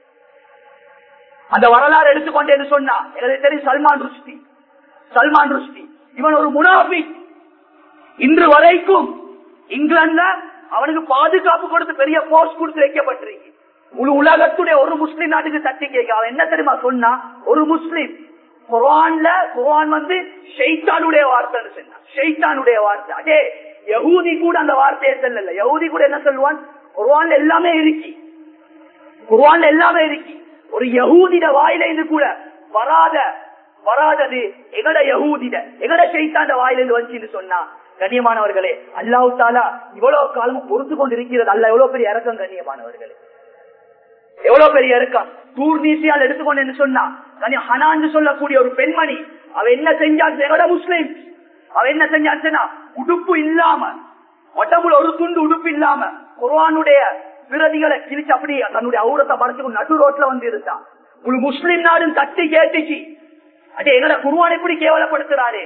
அந்த வரலாறு எடுத்துக்கொண்டேன்னு சொன்னா எனக்கு தெரியும் சல்மான் ருஷ்டி சல்மான் ருஷ்டி இவன் ஒரு முனாபி இன்று வரைக்கும் இங்கிலாந்துல அவனுக்கு பாதுகாப்பு கொடுத்து பெரிய போஸ்ட் கொடுத்து வைக்கப்பட்டிருக்கு முழு உலகத்துடைய ஒரு முஸ்லிம் நாட்டுக்கு தட்டி கேட்க அவன் என்ன தெரியுமா சொன்னா ஒரு முஸ்லிம் குரான்ல குரான் வந்து ஷெய்தானுடைய வார்த்தைன்னு சொன்னான் ஷெய்தானுடைய வார்த்தை அதே யகூதி கூட அந்த வார்த்தையை சொல்லல யகூதி கூட என்ன சொல்லுவான் குரான்ல எல்லாமே இருக்கு குரான்ல எல்லாமே இருக்கு ஒரு யகூதிட வாயில இருந்து கூட வராத வராதது எங்கட யகூதிட எங்கட செய்தாண்ட வாயில இருந்து வந்துச்சுன்னு சொன்னா கண்ணியமானவர்களே அல்லாஹு தாலா இவ்வளவு காலம் பொறுத்து கொண்டு இருக்கிறது அல்ல எவ்வளவு பெரிய இறக்கம் கண்ணியமானவர்களே எவ்வளவு பெரிய இறக்கம் தூர் நீசியால் எடுத்துக்கொண்டு சொன்னா கண்ணியம் ஹனான்னு சொல்லக்கூடிய ஒரு பெண்மணி அவ என்ன செஞ்சான் எங்கட முஸ்லிம் அவ என்ன செஞ்சாச்சுன்னா உடுப்பு இல்லாம உடம்புல ஒரு துண்டு உடுப்பு இல்லாம குர்வானுடைய விரதிகளை கிழிச்சு அப்படி தன்னுடைய அவுரத்தை மறைச்சு நடு ரோட்ல வந்து இருந்தான் ஒரு முஸ்லிம் நாடும் தட்டி கேட்டுச்சு அடே எங்கட குருவான் எப்படி கேவலப்படுத்துறாரு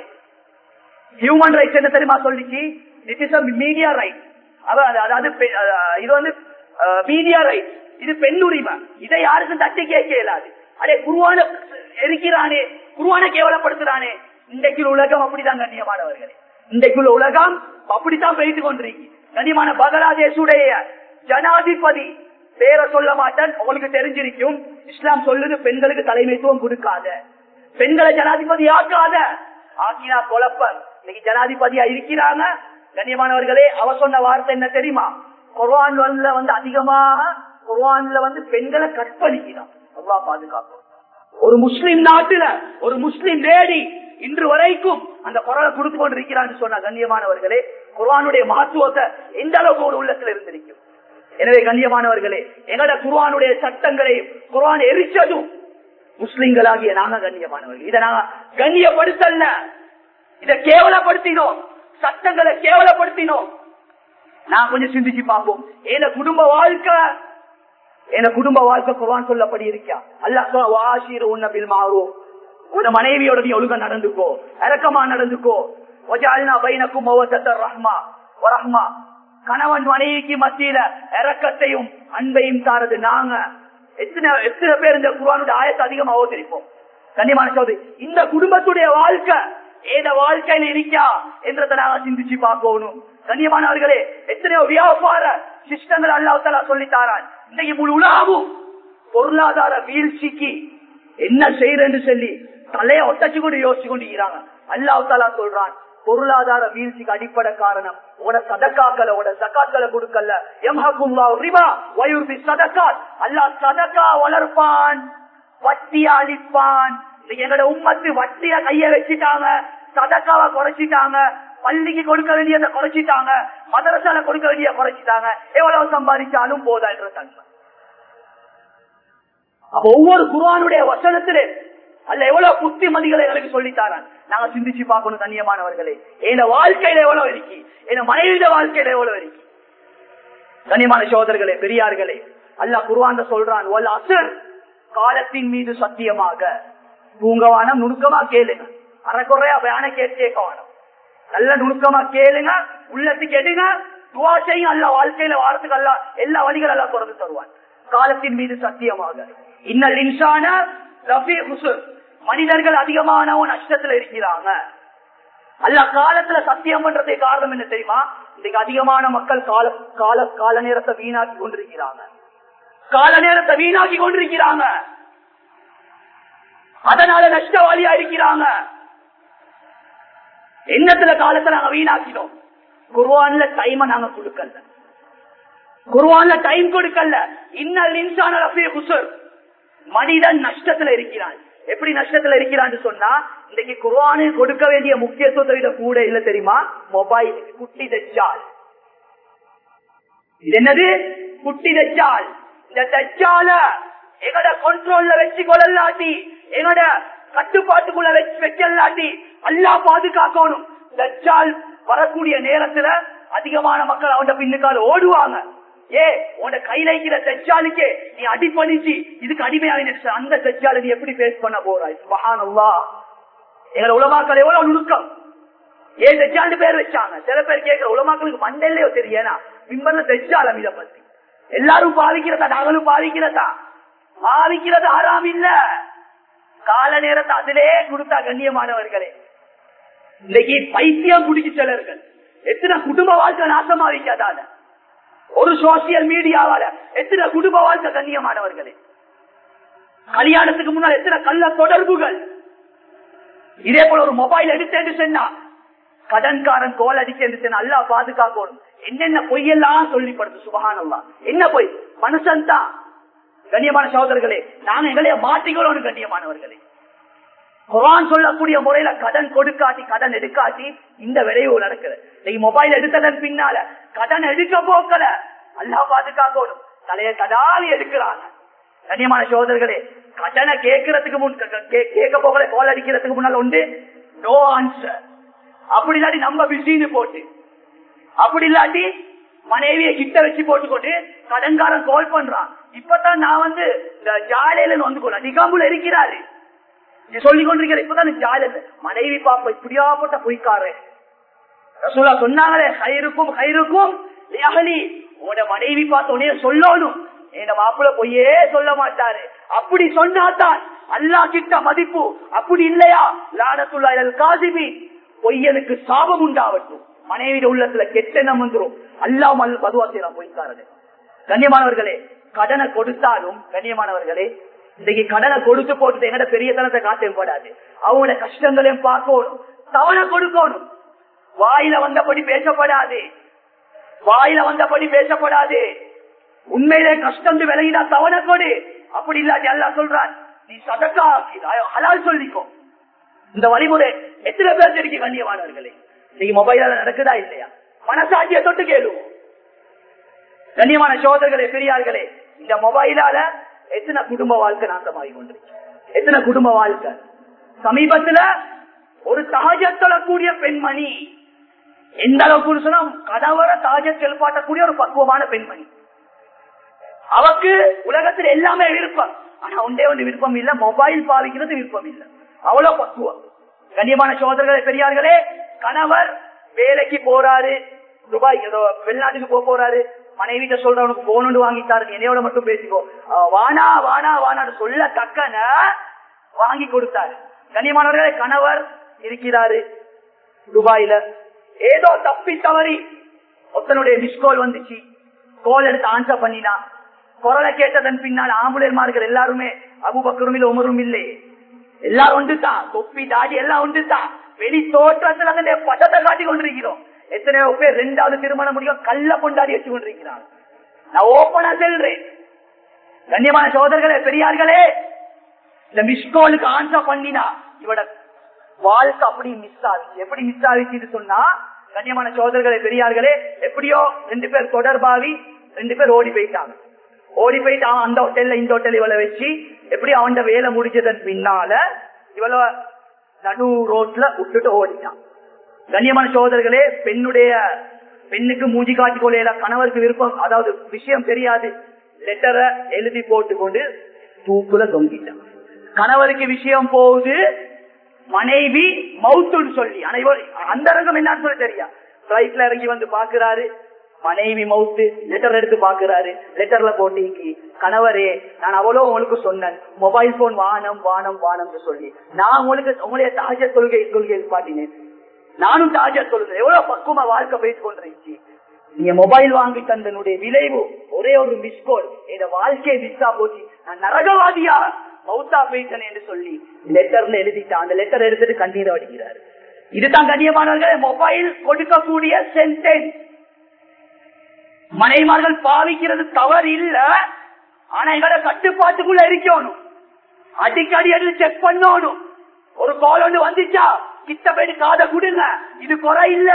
ஹியூமன் ரைட்ஸ் என்ன தெரியுமா சொல்லிச்சு இட் இஸ் மீடியா ரைட் அதாவது இது வந்து மீடியா ரைட் இது பெண் உரிமை இதை யாருக்கும் தட்டி கேட்க இயலாது அடே குருவான எரிக்கிறானே குருவான கேவலப்படுத்துறானே இன்றைக்குள்ள உலகம் அப்படிதான் கண்ணியமானவர்களே இன்றைக்குள்ள உலகம் அப்படித்தான் போயிட்டு கொண்டிருக்கு கண்ணியமான பங்களாதேஷுடைய ஜனாதிபதி பேர சொல்ல மாட்டேன் உங்களுக்கு தெரிஞ்சிருக்கும் இஸ்லாம் சொல்லுது பெண்களுக்கு தலைமைத்துவம் கொடுக்காத பெண்களை ஜனாதிபதி ஆக்காத ஆக்கினா குழப்பம் இன்னைக்கு ஜனாதிபதியா இருக்கிறாங்க கண்ணியமானவர்களே அவ சொன்ன வார்த்தை என்ன தெரியுமா குர்வான்ல வந்து அதிகமாக குர்வான்ல வந்து பெண்களை கற்பழிக்கிறான் அல்லா பாதுகாப்பு ஒரு முஸ்லிம் நாட்டுல ஒரு முஸ்லிம் லேடி இன்று வரைக்கும் அந்த குரலை கொடுத்து கொண்டிருக்கிறான்னு சொன்ன கண்ணியமானவர்களே குர்வானுடைய மகத்துவத்தை எந்த அளவுக்கு ஒரு உள்ளத்துல இருந்திருக்கும் எனவே கண்ணியமானவர்களே எங்கட குர்வானுடைய சட்டங்களை குர்வான் எரிச்சதும் முஸ்லிம்களாகிய நாங்க கண்ணியமானவர்கள் இதை நாங்க கண்ணியப்படுத்தல இதை கேவலப்படுத்தினோம் சட்டங்களை கேவலப்படுத்தினோம் நான் கொஞ்சம் சிந்திச்சு பார்ப்போம் ஏன குடும்ப வாழ்க்கை என குடும்ப வாழ்க்கை குர்வான் சொல்லப்படி இருக்கா அல்லா வாஷீர் உன்னபில் மாறும் உன மனைவியோட நீ ஒழுங்கா நடந்துக்கோ இறக்கமா நடந்துக்கோ பைனக்கும் ரஹ்மா ரஹ்மா கணவன் மனைவிக்கு மத்தியில இறக்கத்தையும் அன்பையும் தாரது நாங்க எத்தனை எத்தனை பேர் இந்த குர்வானுடைய ஆயத்தை அதிகமா அவதரிப்போம் கண்ணியமான சோதரி இந்த குடும்பத்துடைய வாழ்க்கை ஏத வாழ்க்கையில இருக்கா என்றதை நாங்க சிந்திச்சு பார்க்கணும் கண்ணியமானவர்களே எத்தனையோ வியாபார சிஸ்டங்கள் அல்லாஹாலா சொல்லித்தாரான் இன்னைக்கு முழு உலகமும் பொருளாதார வீழ்ச்சிக்கு என்ன செய்யறேன்னு சொல்லி தலைய ஒட்டச்சு கொண்டு யோசிச்சு கொண்டிருக்கிறாங்க அல்லாஹாலா சொல்றான் பொருளாதார வீழ்ச்சிக்கு அடிப்படை காரணம் உட சதக்காக்களை உட சக்காக்களை கொடுக்கல எம்ஹகுல்லா ரிபா வயுர்பி சதக்காத் அல்லாஹ் சதக்கா வளர்ப்பான் வட்டியா அழிப்பான் எங்களோட உம்மத்து வட்டியா கைய வச்சுட்டாங்க சதக்காவை குறைச்சிட்டாங்க பள்ளிக்கு கொடுக்க வேண்டியதை குறைச்சிட்டாங்க மதரசால கொடுக்க வேண்டிய குறைச்சிட்டாங்க எவ்வளவு சம்பாதிச்சாலும் போதா என்ற தன்மை அப்ப ஒவ்வொரு குருவானுடைய வசனத்திலே அல்ல எவ்வளவு புத்திமதிகளை எங்களுக்கு சொல்லித்தாரான் நாங்க சிந்திச்சு பார்க்கணும் கண்ணியமானவர்களே என் வாழ்க்கையில எவ்வளவு இருக்கு என் மனைவிட வாழ்க்கையில எவ்வளவு இருக்கு கண்ணியமான சோதர்களே பெரியார்களே அல்ல குருவான் சொல்றான் அசர் காலத்தின் மீது சத்தியமாக தூங்கவானம் நுணுக்கமா கேளுங்க அறக்குறையா பயான கேட்கவானம் நல்ல நுணுக்கமா கேளுங்க உள்ளத்துக்கு எடுங்க துவா செய்யும் அல்ல வாழ்க்கையில வாரத்துக்கு அல்ல எல்லா வழிகள் எல்லாம் திறந்து தருவான் காலத்தின் மீது சத்தியமாக இன்னல் இன்சான மனிதர்கள் அதிகமானவன் நஷ்டத்துல இருக்கிறாங்க அல்ல காலத்துல சத்தியம் பண்றதே காரணம் என்ன தெரியுமா இன்னைக்கு அதிகமான மக்கள் கால கால கால நேரத்தை வீணாக்கி கொண்டிருக்கிறாங்க கால நேரத்தை வீணாக்கி கொண்டிருக்கிறாங்க அதனால நஷ்டவாளியா இருக்கிறாங்க என்னத்துல காலத்தை நாங்க வீணாக்கினோம் குருவான்ல டைம நாங்க கொடுக்கல குருவான்ல டைம் கொடுக்கல இன்னல் இன்சான குசர் மனிதன் நஷ்டத்துல இருக்கிறான் எப்படி நஷ்டத்துல இருக்கிறான்னு சொன்னா இன்னைக்கு குர்ஆனு கொடுக்க வேண்டிய முக்கியத்துவத்தை விட கூட இல்ல தெரியுமா மொபைல் குட்டி தச்சால் இது என்னது குட்டி தச்சால் இந்த தச்சால எங்கட கண்ட்ரோல்ல வச்சு கொள்ளலாட்டி எங்கட கட்டுப்பாட்டுக்குள்ள வச்சு வைக்கலாட்டி அல்லா பாதுகாக்கணும் தஜ்ஜால் வரக்கூடிய நேரத்துல அதிகமான மக்கள் அவன் பின்னுக்கால ஓடுவாங்க ஏ உன கையில இருக்கிற தஜ்ஜாலுக்கே நீ அடிப்பணிச்சு இதுக்கு அடிமையாக அந்த தஜ்ஜாலை நீ எப்படி பேஸ் பண்ண போறாய் மகானல்லா எங்களை உலமாக்கள் எவ்வளவு நுணுக்கம் ஏன் தஜ்ஜால் பேர் வச்சாங்க சில பேர் கேட்கிற உலமாக்களுக்கு மண்டல்லையோ தெரியனா மிம்பர்ல தஜ்ஜாலம் இத பத்தி எல்லாரும் பாவிக்கிறதா நாங்களும் பாவிக்கிறதா பாவிக்கிறது ஆறாம் இல்ல கால நேரத்தை அதிலே கொடுத்தா கண்ணியமானவர்களே இன்னைக்கு பைத்தியம் பிடிச்சி சிலர்கள் எத்தனை குடும்ப வாழ்க்கை நாசமா வைக்காதால ஒரு சோசியல் மீடியாவால எத்தனை குடும்ப வாழ்க்கை கண்ணியமானவர்களே கல்யாணத்துக்கு முன்னால் எத்தனை கள்ள தொடர்புகள் இதே போல ஒரு மொபைல் எடுத்து சொன்னா கடன்காரன் கோல் அடிச்சு நல்லா பாதுகாக்கணும் என்னென்ன பொய்யெல்லாம் சொல்லிப்படுது சுபகானல்லா என்ன பொய் மனுஷன் தான் கண்ணியமான சகோதரர்களே நாங்க எங்களைய மாட்டிக்கிறோம் கண்ணியமானவர்களே குரான் சொல்லக்கூடிய முறையில கடன் கொடுக்காட்டி கடன் எடுக்காட்டி இந்த விளைவு நடக்குது நீ மொபைல் எடுத்ததன் பின்னால கடன் எடுக்க போக்கல அல்லா பாதுகாக்கணும் தலைய கடாலி எடுக்கிறாங்க கண்ணியமான சோதர்களே கடனை கேட்கறதுக்கு முன் கேட்க போகல கோல் அடிக்கிறதுக்கு முன்னால உண்டு நோ ஆன்சர் அப்படி இல்லாட்டி நம்ம பிஸின்னு போட்டு அப்படி இல்லாட்டி மனைவிய கிட்ட வச்சு போட்டுக்கொண்டு கடன்காரன் கால் பண்றான் இப்பதான் நான் வந்து இந்த ஜாலையில வந்து கொள்ள நிகாம்புல இருக்கிறாரு சொல்லிக் கொண்டிருக்கிற இப்பதான் ஜாலிய மனைவி பாப்பா இப்படியா போட்ட பொய்க்காரு ரசூலா சொன்னாங்களே கயிறுக்கும் கயிறுக்கும் உட மனைவி பார்த்த உடனே சொல்லணும் என் மாப்பிள்ள பொய்யே சொல்ல மாட்டாரு அப்படி சொன்னாதான் அல்லா கிட்ட மதிப்பு அப்படி இல்லையா லாடத்துள்ள காசிபி பொய்யனுக்கு சாபம் உண்டாவட்டும் மனைவிட உள்ளத்துல கெட்டெண்ணம் வந்துடும் அல்லாம பதுவா செய்யலாம் பொய்க்காரது கண்ணியமானவர்களே கடனை கொடுத்தாலும் கண்ணியமானவர்களே இன்னைக்கு கடனை கொடுத்து போட்டு எங்கட பெரிய தனத்தை காட்டும் போடாது அவங்களோட கஷ்டங்களையும் பார்க்கணும் தவணை கொடுக்கணும் வாயில வந்தபடி பேசப்படாது வாயில வந்தபடி பேசப்படாது உண்மையிலே கஷ்டம் விலகினா தவணை கொடு அப்படி இல்லாட்டி அல்லா சொல்றான் நீ சதக்கா ஹலால் சொல்லிக்கோ இந்த வழிமுறை எத்தனை பேர் தெரிவிக்க கண்ணியமானவர்களே நீங்க மொபைலால நடக்குதா இல்லையா மனசாட்சியை தொட்டு கேளுவோம் கண்ணியமான சோதர்களே பெரியார்களே இந்த மொபைலால எத்தனை குடும்ப வாழ்க்கை நாசமாகி கொண்டிருக்கு எத்தனை குடும்ப வாழ்க்கை சமீபத்துல ஒரு தாஜ தொழக்கூடிய பெண்மணி எந்த அளவுக்கு சொன்னா கணவர தாஜ செல்பாட்டக்கூடிய ஒரு பக்குவமான பெண்மணி அவக்கு உலகத்தில் எல்லாமே விருப்பம் ஆனா ஒன்றே ஒன்று விருப்பம் இல்ல மொபைல் பாவிக்கிறது விருப்பம் இல்ல அவ்வளவு பக்குவம் கண்ணியமான சோதர்களே பெரியார்களே கணவர் வேலைக்கு போறாரு துபாய் ஏதோ வெளிநாட்டுக்கு போக போறாரு மனைவிட்ட சொல்றவனுக்கு போனு வாங்கிட்டாரு என்னையோட மட்டும் பேசிக்கோ வானா வானா வானான்னு சொல்ல தக்கன வாங்கி கொடுத்தாரு கண்ணியமானவர்களே கணவர் இருக்கிறாரு துபாயில ஏதோ தப்பி தவறி ஒத்தனுடைய மிஸ்கோல் வந்துச்சு கோல் எடுத்து ஆன்சர் பண்ணினா குரலை கேட்டதன் பின்னால் ஆம்புலன்மார்கள் எல்லாருமே அபுபக்கரும் இல்ல உமரும் இல்லை எல்லாரும் ஒன்றுதான் தொப்பி தாடி எல்லாம் ஒன்றுதான் வெளி தோற்றத்துல அந்த பட்டத்தை காட்டி கொண்டிருக்கிறோம் எத்தனையோ பேர் ரெண்டாவது திருமணம் முடியும் கல்ல கொண்டாடி வச்சு கொண்டிருக்கிறாங்க நான் ஓப்பனா செல்றேன் கண்ணியமான சோதர்களே பெரியார்களே இந்த மிஸ்கோலுக்கு ஆன்சர் பண்ணினா இவட வாழ்க்கை அப்படி மிஸ் ஆகுச்சு எப்படி மிஸ் ஆகுச்சுன்னு சொன்னா கண்ணியமான சோதர்களே பெரியார்களே எப்படியோ ரெண்டு பேர் தொடர்பாவி ரெண்டு பேர் ஓடி போயிட்டாங்க ஓடி போயிட்டு அவன் அந்த ஹோட்டல்ல இந்த ஹோட்டல் இவளை வச்சு எப்படி அவன் வேலை முடிஞ்சதன் பின்னால இவள நடு ரோட்ல விட்டுட்டு ஓடிட்டான் கண்ணியமான சோதர்களே பெண்ணுடைய பெண்ணுக்கு மூஞ்சி காட்டி கொள்ளையில கணவருக்கு விருப்பம் அதாவது விஷயம் தெரியாது லெட்டரை எழுதி போட்டு கொண்டு தூக்குல தொங்கிட்டான் கணவருக்கு விஷயம் போகுது மனைவி மவுத்துன்னு சொல்லி அனைவர் அந்த ரகம் என்னன்னு சொல்லி தெரியா பிளைட்ல இறங்கி வந்து பாக்குறாரு மனைவி மவுத்து லெட்டர் எடுத்து பாக்குறாரு லெட்டர்ல போட்டிக்கு கணவரே நான் அவ்வளவு உங்களுக்கு சொன்னேன் மொபைல் போன் வானம் வானம் வானம் சொல்லி நான் உங்களுக்கு உங்களுடைய தாஜ கொள்கை கொள்கை பாட்டினேன் நானும் தாஜா சொல்லுங்க எவ்வளவு பக்குவமா வாழ்க்கை போயிட்டு கொண்டிருச்சு நீங்க மொபைல் வாங்கி தந்தனுடைய விளைவு ஒரே ஒரு மிஸ்கோல் என் வாழ்க்கையை மிஸ்ஸா போச்சு நான் நரகவாதியா மௌத்தா போயிட்டேன் என்று சொல்லி லெட்டர்ல எழுதிட்டான் அந்த லெட்டர் எடுத்துட்டு கண்ணீரை வடிக்கிறாரு இதுதான் கண்ணியமானவர்களே மொபைல் கொடுக்கக்கூடிய சென்டென்ஸ் மனைமார்கள் பாவிக்கிறது தவறு இல்ல ஆனா எங்களோட கட்டுப்பாட்டுக்குள்ள இருக்கணும் அடிக்கடி எடுத்து செக் பண்ணணும் ஒரு கால் ஒன்று வந்துச்சா கிட்ட போயிட்டு காதை கொடுங்க இது குறை இல்ல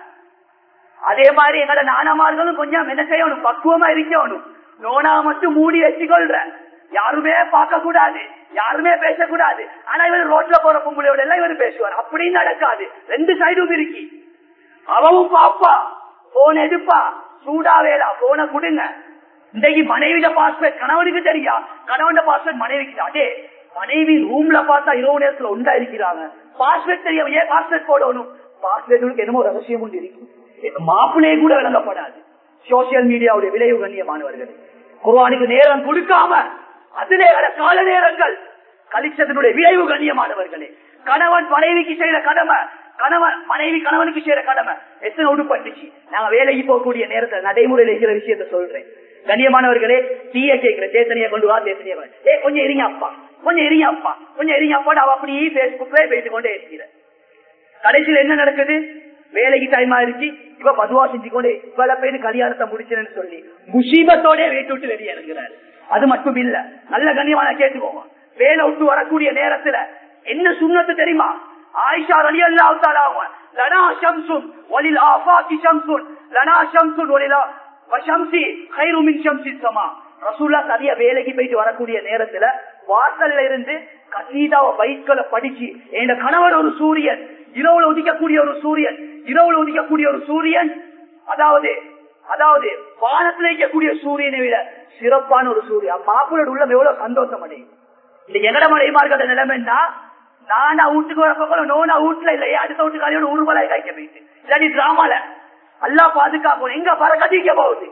அதே மாதிரி எங்களோட நானமார்களும் கொஞ்சம் என்ன செய்யணும் பக்குவமா இருக்கணும் நோனா மட்டும் மூடி வச்சுக்கொள்ற யாருமே பார்க்க கூடாது யாருமே பேசக்கூடாது ஆனா இவர் ரோட்ல போற பொம்பளையோட எல்லாம் இவர் பேசுவார் அப்படின்னு நடக்காது ரெண்டு சைடும் இருக்கு அவவும் பாப்பா போன் எடுப்பா சூடா வேலா போன கொடுங்க இன்றைக்கு மனைவிட பாஸ்வேர்ட் கணவனுக்கு தெரியா கணவன் பாஸ்வேர்ட் மனைவிக்கு தான். அதே மனைவி ரூம்ல பார்த்தா இரவு நேரத்துல உண்டா இருக்கிறாங்க பாஸ்வேர்ட் தெரியும் ஏன் பாஸ்வேர்ட் போடணும் பாஸ்வேர்டுக்கு என்னமோ ரகசியம் உண்டு இருக்கு மாப்பிள்ளையே கூட விளங்கப்படாது சோசியல் மீடியாவுடைய விளைவு கண்ணியமானவர்கள் குர்ஆனுக்கு நேரம் கொடுக்காம அதிலே வர கால நேரங்கள் கலிச்சதனுடைய விளைவு கண்ணியமானவர்களே கணவன் மனைவிக்கு செய்யற கடமை கணவன் மனைவி கணவனுக்கு செய்யற கடமை எத்தனை உடுப்பட்டுச்சு நாங்க வேலைக்கு போகக்கூடிய நேரத்துல நடைமுறையில இருக்கிற விஷயத்த சொல்றேன் கண்ணியமானவர்களே தீய கேட்கிற தேத்தனையை கொண்டு வா தேத்தனைய ஏ கொஞ்சம் இருங்க அப்பா கொஞ்சம் இருங்க அப்பா கொஞ்சம் இருங்க அப்பா அவ அப்படியே பேஸ்புக்ல பேசிக் கொண்டே இருக்கிறேன் கடைசியில் என்ன நடக்குது வேலைக்கு டைம் ஆயிருச்சு இவ பதுவா செஞ்சு கொண்டு இவ்வளவு பேரு கல்யாணத்தை முடிச்சேன்னு சொல்லி முசீபத்தோட வீட்டு விட்டு வெளியே இறங்குறாரு அது மட்டும் இல்ல நல்ல கண்ணியமான கேட்டுக்கோங்க வேலை விட்டு வரக்கூடிய நேரத்துல என்ன சுண்ணத்து தெரியுமா ஆயிஷா அலி அல்லாஹ் லனா ஷம்சுன் வலில் ஆஃபாகி ஷம்சுன் லனா ஷம்சுன் வலிலா வஷம்சி கைரு மின் ஷம்சி சமா ரசூல்லா சரியா வேலைக்கு போயிட்டு வரக்கூடிய நேரத்துல வாசல்ல இருந்து கசீதாவ பைக்களை படிச்சு என் கணவர் ஒரு சூரியன் இரவுல உதிக்கக்கூடிய ஒரு சூரியன் இரவுல உதிக்கக்கூடிய ஒரு சூரியன் அதாவது அதாவது வானத்துல இருக்கக்கூடிய சூரியனை விட சிறப்பான ஒரு சூரியன் மாப்பிளோட உள்ள எவ்வளவு சந்தோஷம் அடையும் இன்னைக்கு எங்கட மலைமார்க்கிற நிலைமைன்னா நானா வீட்டுக்கு வர பக்கம் நோனா வீட்டுல இல்லையா அடுத்த வீட்டுக்காரியோட உருவலாய் காய்க்க போயிட்டு இல்லாட்டி டிராமால அல்லா பாதுகாக்கணும் எங்க பறக்கதிக்க போகுது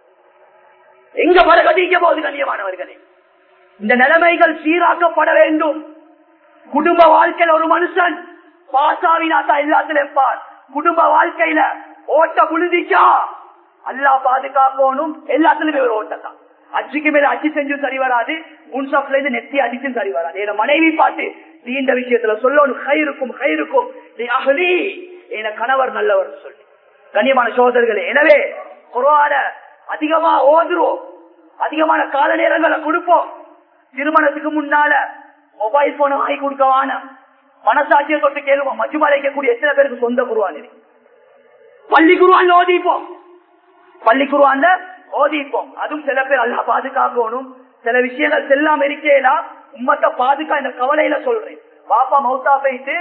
எங்க பறக்கதிக்க போகுது கண்ணியமானவர்களே இந்த நிலைமைகள் சீராக்கப்பட வேண்டும் குடும்ப வாழ்க்கையில ஒரு மனுஷன் பாசாவினாத்தா எல்லாத்திலும் இருப்பார் குடும்ப வாழ்க்கையில ஓட்ட புழுதிச்சா அல்லா பாதுகாக்கணும் எல்லாத்துலயுமே ஒரு ஓட்டத்தான் அச்சுக்கு மேல அச்சு செஞ்சும் சரி வராது முன்சாப்ல இருந்து நெத்தி அடிச்சும் சரி வராது என மனைவி பாட்டு நீ இந்த விஷயத்துல சொல்லணும் கயிறுக்கும் கயிறுக்கும் நீ அகலி என கணவர் நல்லவர் சொல்லி கண்ணியமான சோதர்களே எனவே குரான அதிகமா ஓதுறோம் அதிகமான கால நேரங்களை கொடுப்போம் திருமணத்துக்கு முன்னால மொபைல் போன வாங்கி கொடுக்கவான மனசாட்சியை தொட்டு கேளுவோம் மஜ்மா வைக்கக்கூடிய எத்தனை பேருக்கு சொந்த குருவான் இருக்கு பள்ளி குருவான் ஓதிப்போம் பள்ளி குருவான்ல ஓதிப்போம் அதுவும் சில பேர் அல்லா பாதுகாக்கணும் சில விஷயங்கள் செல்லாம இருக்கலாம் உம்மத்தை பாதுகா இந்த கவலையில சொல்றேன் பாப்பா மௌத்தா போயிட்டு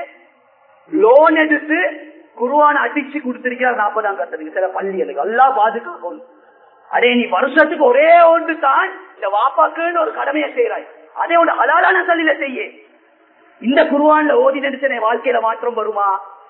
லோன் எடுத்து குருவான அடிச்சு கொடுத்திருக்கிறார் நாற்பதாம் கட்டத்துக்கு சில பள்ளிகளுக்கு அல்லா பாதுகாக்கணும் அதே நீ வருஷத்துக்கு ஒரே ஒன்று தான் இந்த வாப்பாக்குன்னு ஒரு கடமையை செய்யறாய் அதே ஒன்று அலாலான சல்லில செய்ய இந்த குருவான்ல ஓதி நடிச்சனை வாழ்க்கையில மாற்றம் வருமா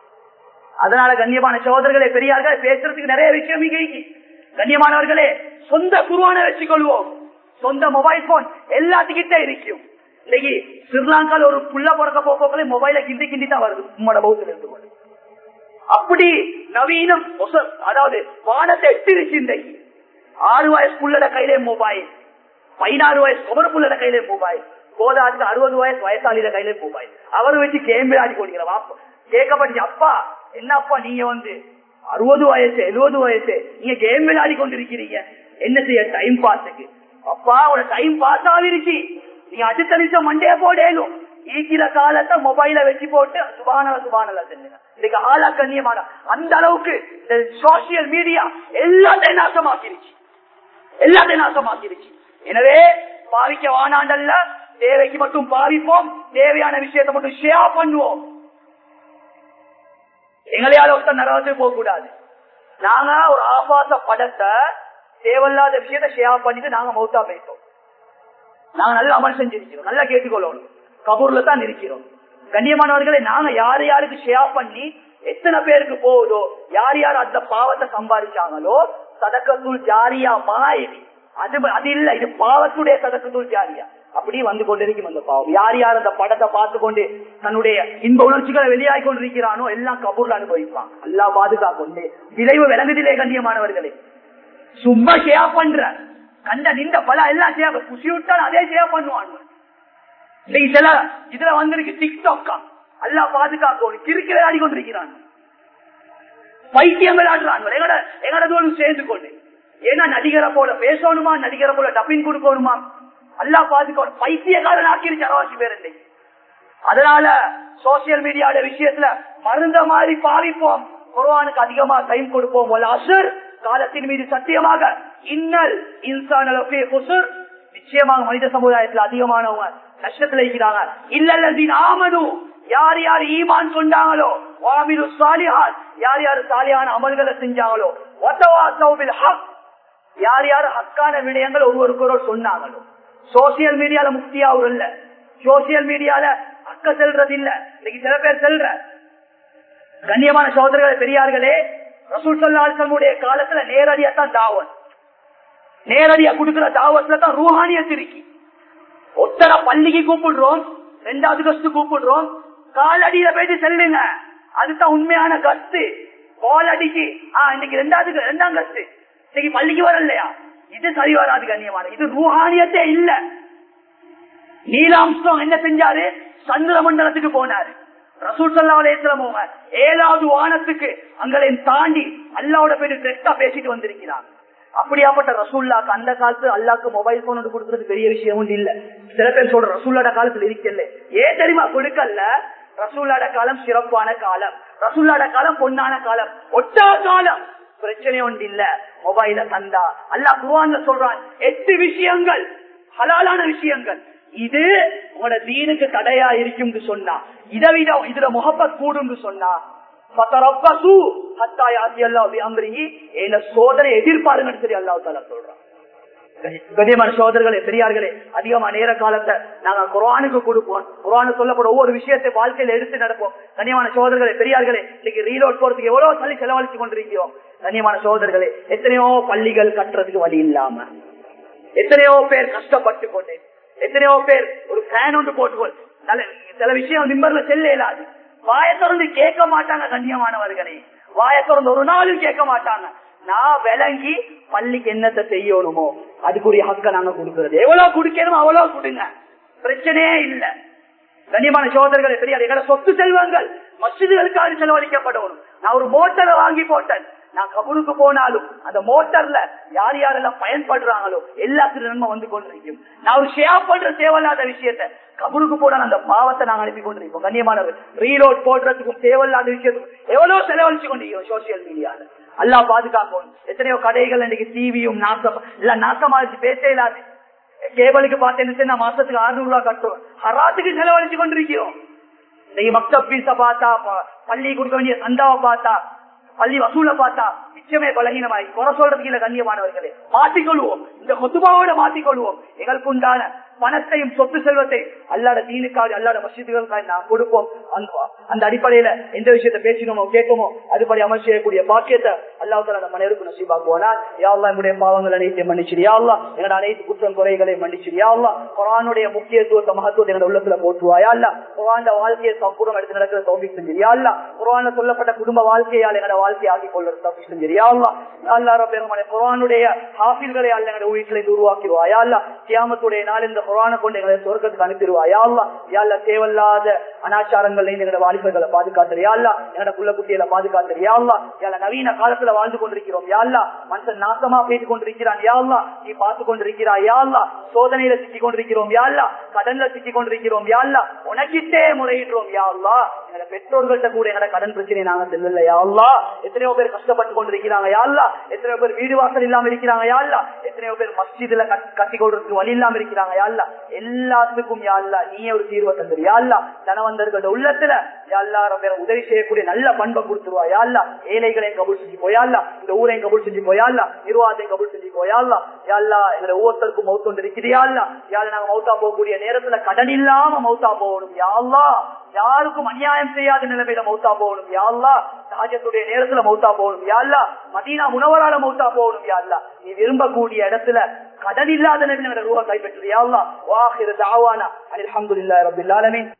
அதனால கண்ணியமான சோதரர்களே பெரியார்கள் பேசுறதுக்கு நிறைய விஷயம் இங்க இருக்கு. கண்ணியமானவர்களே சொந்த குருவான வச்சுக்கொள்வோம் சொந்த மொபைல் போன் எல்லாத்துக்கிட்டே இருக்கும் இன்னைக்கு ஸ்ரீலங்கால ஒரு புள்ள பிறக்க போக்கோக்களே மொபைல கிண்டி கிண்டி தான் வருது உம்மோட பௌத்தில் இருந்து கொண்டு அப்படி நவீனம் ஒச- அதாவது வானத்தை எட்டிருச்சு இன்றைக்கு ஆறு வயசு புள்ளட கையிலே மொபைல் பதினாறு வயசு குமர புள்ளட கையிலே மொபைல் கோதாக்கு அறுபது வயசு வயசாளியில கையிலே மொபைல் அவர் வச்சு கேம் விளையாடி கொண்டிருக்கிற வாப்பா கேட்கப்பட்டு அப்பா என்ன அப்பா நீங்க வந்து அறுபது வயசு எழுபது வயசு நீங்க கேம் விளையாடி கொண்டிருக்கிறீங்க என்ன செய்ய டைம் பாஸுக்கு அப்பா உன டைம் பாஸ் ஆகிருச்சு நீங்க அடுத்த நிமிஷம் மண்டே போடேலும் ஈக்கிற காலத்தை மொபைல வச்சு போட்டு சுபானல சுபானல செல்லுங்க இன்னைக்கு ஆளா கண்ணியமான அந்த அளவுக்கு இந்த சோசியல் மீடியா எல்லாத்தையும் நாசமாக்கிருச்சு எல்லாத்தையும் நாசமாக்கிருச்சு எனவே பாவிக்க வானாண்டல்ல தேவைக்கு மட்டும் பாவிப்போம் தேவையான விஷயத்தை மட்டும் ஷேர் பண்ணுவோம் எங்களையால ஒருத்தர் நரகத்துக்கு போக கூடாது நாங்க ஒரு ஆபாச படத்தை தேவையில்லாத விஷயத்தை ஷேர் பண்ணிட்டு நாங்க மௌத்தா போயிட்டோம் நாங்க நல்ல அமல் செஞ்சிருக்கிறோம் நல்லா கேட்டுக்கொள்ளணும் கபூர்ல தான் இருக்கிறோம் கண்ணியமானவர்களை நாங்க யார் யாருக்கு ஷேர் பண்ணி எத்தனை பேருக்கு போகுதோ யார் யார் அந்த பாவத்தை சம்பாதிச்சாங்களோ சதக்கத்துள் ஜாரியா மாயவி அது அது இல்ல இது பாவத்துடைய சதக்கத்துள் ஜாரியா அப்படி வந்து கொண்டிருக்கும் அந்த பாவம் யார் யார் அந்த படத்தை பார்த்து கொண்டு தன்னுடைய இன்ப உணர்ச்சிகளை வெளியாகி கொண்டிருக்கிறானோ எல்லாம் கபூர்ல அனுபவிப்பான் அல்லா பாதுகாக்கொண்டு விளைவு விளங்குதிலே கண்ணியமானவர்களே சும்மா ஷேர் பண்ற கண்ட நின்ற பல எல்லாம் ஷேர் குசி விட்டால் அதே ஷேர் பண்ணுவான் இன்னைக்கு சில இதுல வந்திருக்கு டிக்டாக்கா அல்லா பாதுகாக்கணும் கிறுக்கு விளையாடி கொண்டிருக்கிறான் பைத்தியம் விளையாடுறான் எங்கட எங்கட தோலும் சேர்ந்து கொண்டு ஏன்னா நடிகரை போல பேசணுமா நடிகரை போல டப்பிங் கொடுக்கணுமா அல்லா பாதுகாக்கணும் பைத்தியக்காரன் ஆக்கிருச்சு அரவாசி பேர் இன்னைக்கு அதனால சோசியல் மீடியாவோட விஷயத்துல மருந்த மாதிரி பாவிப்போம் குர்ஆனுக்கு அதிகமா டைம் கொடுப்போம் வல் அஸ்ர் காலத்தின் மீது சத்தியமாக இன்னல் இன்சான் நிச்சயமாக நிச்சயமாக மனித சமுதாயத்துல அதிகமானவங்க நஷ்டத்துல இருக்கிறாங்க இல்லல்லதீன் ஆமனு யார் யார் ஈமான் கொண்டாங்களோ வாமிலு சாலிஹாத் யார் யார் சாலியான அமல்களை செஞ்சாங்களோ வத்தவாசவ் பில் ஹக் யார் யார் ஹக்கான விடயங்கள் ஒருவருக்கு ஒருவர் சொன்னாங்களோ சோசியல் மீடியால முக்தியாவும் இல்ல சோசியல் மீடியால அக்க செல்றது இல்ல இன்னைக்கு சில பேர் செல்ற கண்ணியமான சோதரர்களே பெரியார்களே ரசூல் சல்லாசனுடைய காலத்துல நேரடியா தான் தாவத் நேரடியா கொடுக்கிற தாவத்துல தான் ரூஹானியத் இருக்கு ஒத்தர பள்ளிக்கு கூப்பிடுறோம் ரெண்டாவது கஸ்து கூப்பிடுறோம் காலடியில போயிட்டு செல்லுங்க அதுதான் உண்மையான கஸ்து காலடிக்கு ஆஹ் இன்னைக்கு ரெண்டாவது ரெண்டாம் கஸ்து இன்னைக்கு பள்ளிக்கு வரலையா இது சரி வராது கண்ணியமான இது ரூஹானியத்தே இல்ல நீலாம்சம் என்ன செஞ்சாரு சந்திர மண்டலத்துக்கு போனாரு ரசூல் சல்லா அலேஸ்லமோங்க ஏழாவது வானத்துக்கு அங்களையும் தாண்டி அல்லாவோட போயிட்டு டெஸ்டா பேசிட்டு வந்திருக்கிறாங்க அப்படியாப்பட்ட ரசூல்லாக்கு அந்த காலத்து அல்லாக்கு மொபைல் போன் வந்து கொடுக்கறது பெரிய விஷயம் ஒன்று இல்ல சில பேர் சொல்ற ரசூல்லாட காலத்துல இருக்கல ஏன் தெரியுமா கொடுக்கல ரசூல்லாட காலம் சிறப்பான காலம் ரசூல்லாட காலம் பொன்னான காலம் ஒட்டா காலம் பிரச்சனை ஒன்று இல்ல மொபைல தந்தா அல்லா குருவான்ல சொல்றான் எட்டு விஷயங்கள் ஹலாலான விஷயங்கள் இது உங்களோட தீனுக்கு தடையா இருக்கும் சொன்னா இதை விட இதுல முகப்பத் கூடும் சொன்னா சோதனை எதிர்பாருங்கன்னு சொல்லி அல்லா தாலா சொல்றான் கதியமான சோதர்களே பெரியார்களே அதிகமா நேர காலத்தை நாங்க குரானுக்கு கொடுப்போம் குரானு சொல்லப்பட ஒவ்வொரு விஷயத்தை வாழ்க்கையில எடுத்து நடப்போம் கண்ணியமான சோதர்களே பெரியார்களே இன்னைக்கு ரீலோட் போறதுக்கு எவ்வளவு தள்ளி செலவழிச்சு கொண்டிருக்கிறோம் கண்ணியமான சோதர்களே எத்தனையோ பள்ளிகள் கட்டுறதுக்கு வழி இல்லாம எத்தனையோ பேர் கஷ்டப்பட்டு கொண்டு எத்தனையோ பேர் ஒரு ஃபேன் ஒன்று போட்டுக்கொள் சில விஷயம் நிம்மர்ல செல்ல இயலாது வாய திறந்து கேட்க மாட்டாங்க கண்ணியமானவர்களே வாய திறந்து ஒரு நாளும் கேட்க மாட்டாங்க நான் விளங்கி பள்ளிக்கு என்னத்தை செய்யணுமோ அதுக்குரிய ஹக்க நாங்க கொடுக்கறது எவ்வளவு குடுக்கணுமோ அவ்வளவு கொடுங்க பிரச்சனையே இல்ல கண்ணியமான சோதரர்களை பெரியார் எங்களை சொத்து செல்வங்கள் மசிதுகளுக்காக செலவழிக்கப்படணும் நான் ஒரு மோட்டரை வாங்கி போட்டேன் நான் கபூருக்கு போனாலும் அந்த மோட்டர்ல யார் யாரெல்லாம் பயன்படுறாங்களோ எல்லாத்துக்கும் நன்மை வந்து கொண்டிருக்கும் நான் ஒரு ஷேர் பண்ற தேவையில்லாத விஷயத்த கபூருக்கு போன அந்த பாவத்தை நாங்க அனுப்பி கொண்டிருக்கோம் கண்ணியமானவர் ரீலோட் போடுறதுக்கும் தேவையில்லாத விஷயத்துக்கும் எவ்வளவு செலவழிச்சு கொண்டிருக்கோம் சோசியல் மீடியால அல்லா பாதுகாக்கணும் எத்தனையோ கடைகள் இன்னைக்கு டிவியும் நாசம் இல்ல நாசமாச்சு பேச இல்லாது கேபிளுக்கு பார்த்தேன்னு மாசத்துக்கு அறுநூறு ரூபாய் கட்டுவோம் ஹராத்துக்கு செலவழிச்சு கொண்டிருக்கிறோம் இன்னைக்கு மக்தப் பீஸ பார்த்தா பள்ளி கொடுக்க வேண்டிய சந்தாவை பார்த்தா பள்ளி வசூல பார்த்தா நிச்சயமே பலகீனமாய் குறை சொல்றதுக்கு இல்ல கண்ணியமானவர்களே மாற்றிக்கொள்வோம் இந்த கொத்துபாவோட மாற்றிக்கொள்வோம் எங்களுக்கு உண்டான பணத்தையும் சொத்து செல்வத்தை அல்லாட தீனுக்காக அல்லாட மசிதுகளுக்காக நான் கொடுப்போம் அந்த அடிப்படையில எந்த விஷயத்த பேசினோமோ கேட்போமோ அதுபடி அமல் செய்யக்கூடிய பாக்கியத்தை அல்லாஹால நம்ம மனைவருக்கு நசீபாக்குவானா யாழ்லா என்னுடைய பாவங்கள் அனைத்தையும் மன்னிச்சிரு யாழ்லா என்னோட அனைத்து குற்றம் குறைகளை மன்னிச்சிரு யாழ்லா குரானுடைய முக்கியத்துவத்தை மகத்துவத்தை என்னோட உள்ளத்துல போட்டுவாயா இல்ல குரான் வாழ்க்கையை சம்பூர்ணம் எடுத்து நடக்கிற தோல்வி செஞ்சிரு யாழ்லா குரான்ல சொல்லப்பட்ட குடும்ப வாழ்க்கையால் என்னோட வாழ்க்கையை ஆக்கி கொள்வது தோல்வி செஞ்சிரு யாழ்லா அல்லா பெருமானே குரானுடைய ஹாஃபில்களை அல்ல என்னோட வீட்டில் உருவாக்கிடுவாயா இல்ல கியாமத்துடைய நாள் இந்த குரானை கொண்டு எங்களை சொர்க்கத்துக்கு அனுப்பிடுவா யாழ்லா யாழ்ல தேவையில்லாத அனாச்சாரங்கள் எங்களோட வாலிபர்களை பாதுகாத்துரு யாழ்லா என்னோட புள்ள குட்டிகளை பாதுகாத்துரு யாழ்லா யாழ நவீன காலத்துல வாழ்ந்து கொண்டிருக்கிறோம் யாழ்லா மனுஷன் நாசமா பேசிக் கொண்டிருக்கிறான் யாழ்லா நீ பார்த்து கொண்டிருக்கிறா யாழ்லா சோதனையில சிக்கிக் கொண்டிருக்கிறோம் யாழ்லா கடன்ல சிக்கிக் கொண்டிருக்கிறோம் யாழ்லா உனக்கிட்டே முறையிடுறோம் யாழ்லா எங்களோட பெற்றோர்கள்ட்ட கூட எங்களோட கடன் பிரச்சனை நாங்க செல்லல யாழ்லா எத்தனையோ பேர் கஷ்டப்பட்டு கொண்டிருக்கிறாங்க யாழ்லா எத்தனையோ பேர் வீடு வாசல் இல்லாம இருக்கிறாங்க யாழ்லா எத்தனையோ பேர் மஸ்ஜிதுல கட்டி கொள்றதுக்கு வழி இல்லாம இருக்கிறாங்க யாழ்லா எல்லாத்துக்கும் யாழ்லா நீயே ஒரு தீர்வை தந்துரு யாழ்லா தனவந்தர்களோட உள்ளத்துல யாழ்லா ரொம்ப உதவி செய்யக்கூடிய நல்ல பண்பை கொடுத்துருவா யாழ்லா ஏழைகளையும் கபூல் செஞ்சு போயாள்லா இந்த ஊரையும் கபூல் செஞ்சு போயாள்லா நிர்வாகத்தையும் கபூல் செஞ்சு போயாள்லா யாழ்லா எங்களை ஒவ்வொருத்தருக்கும் மௌத்து ஒன்று இருக்கிறியாள்லா யாழ் நாங்க மௌத்தா போகக்கூடிய நேரத்துல கடன் இல்லாம மௌத்தா போகணும் யாழ்லா யாருக்கும் அநியாயம் செய்யாத நிலைமையில மௌத்தா போகணும் யாழ்லா சாஜத்துடைய நேரத்துல மௌத்தா போகணும் யாழ்லா மதீனா உணவரால மௌத்தா போகணும் யாழ்லா நீ விரும்பக்கூடிய இடத்துல கடன் இல்லாத நிலைமையில ரூபா கைப்பற்று யாழ்லா வாஹிர தாவானா அலமதுல்லா ரபில் ஆலமின்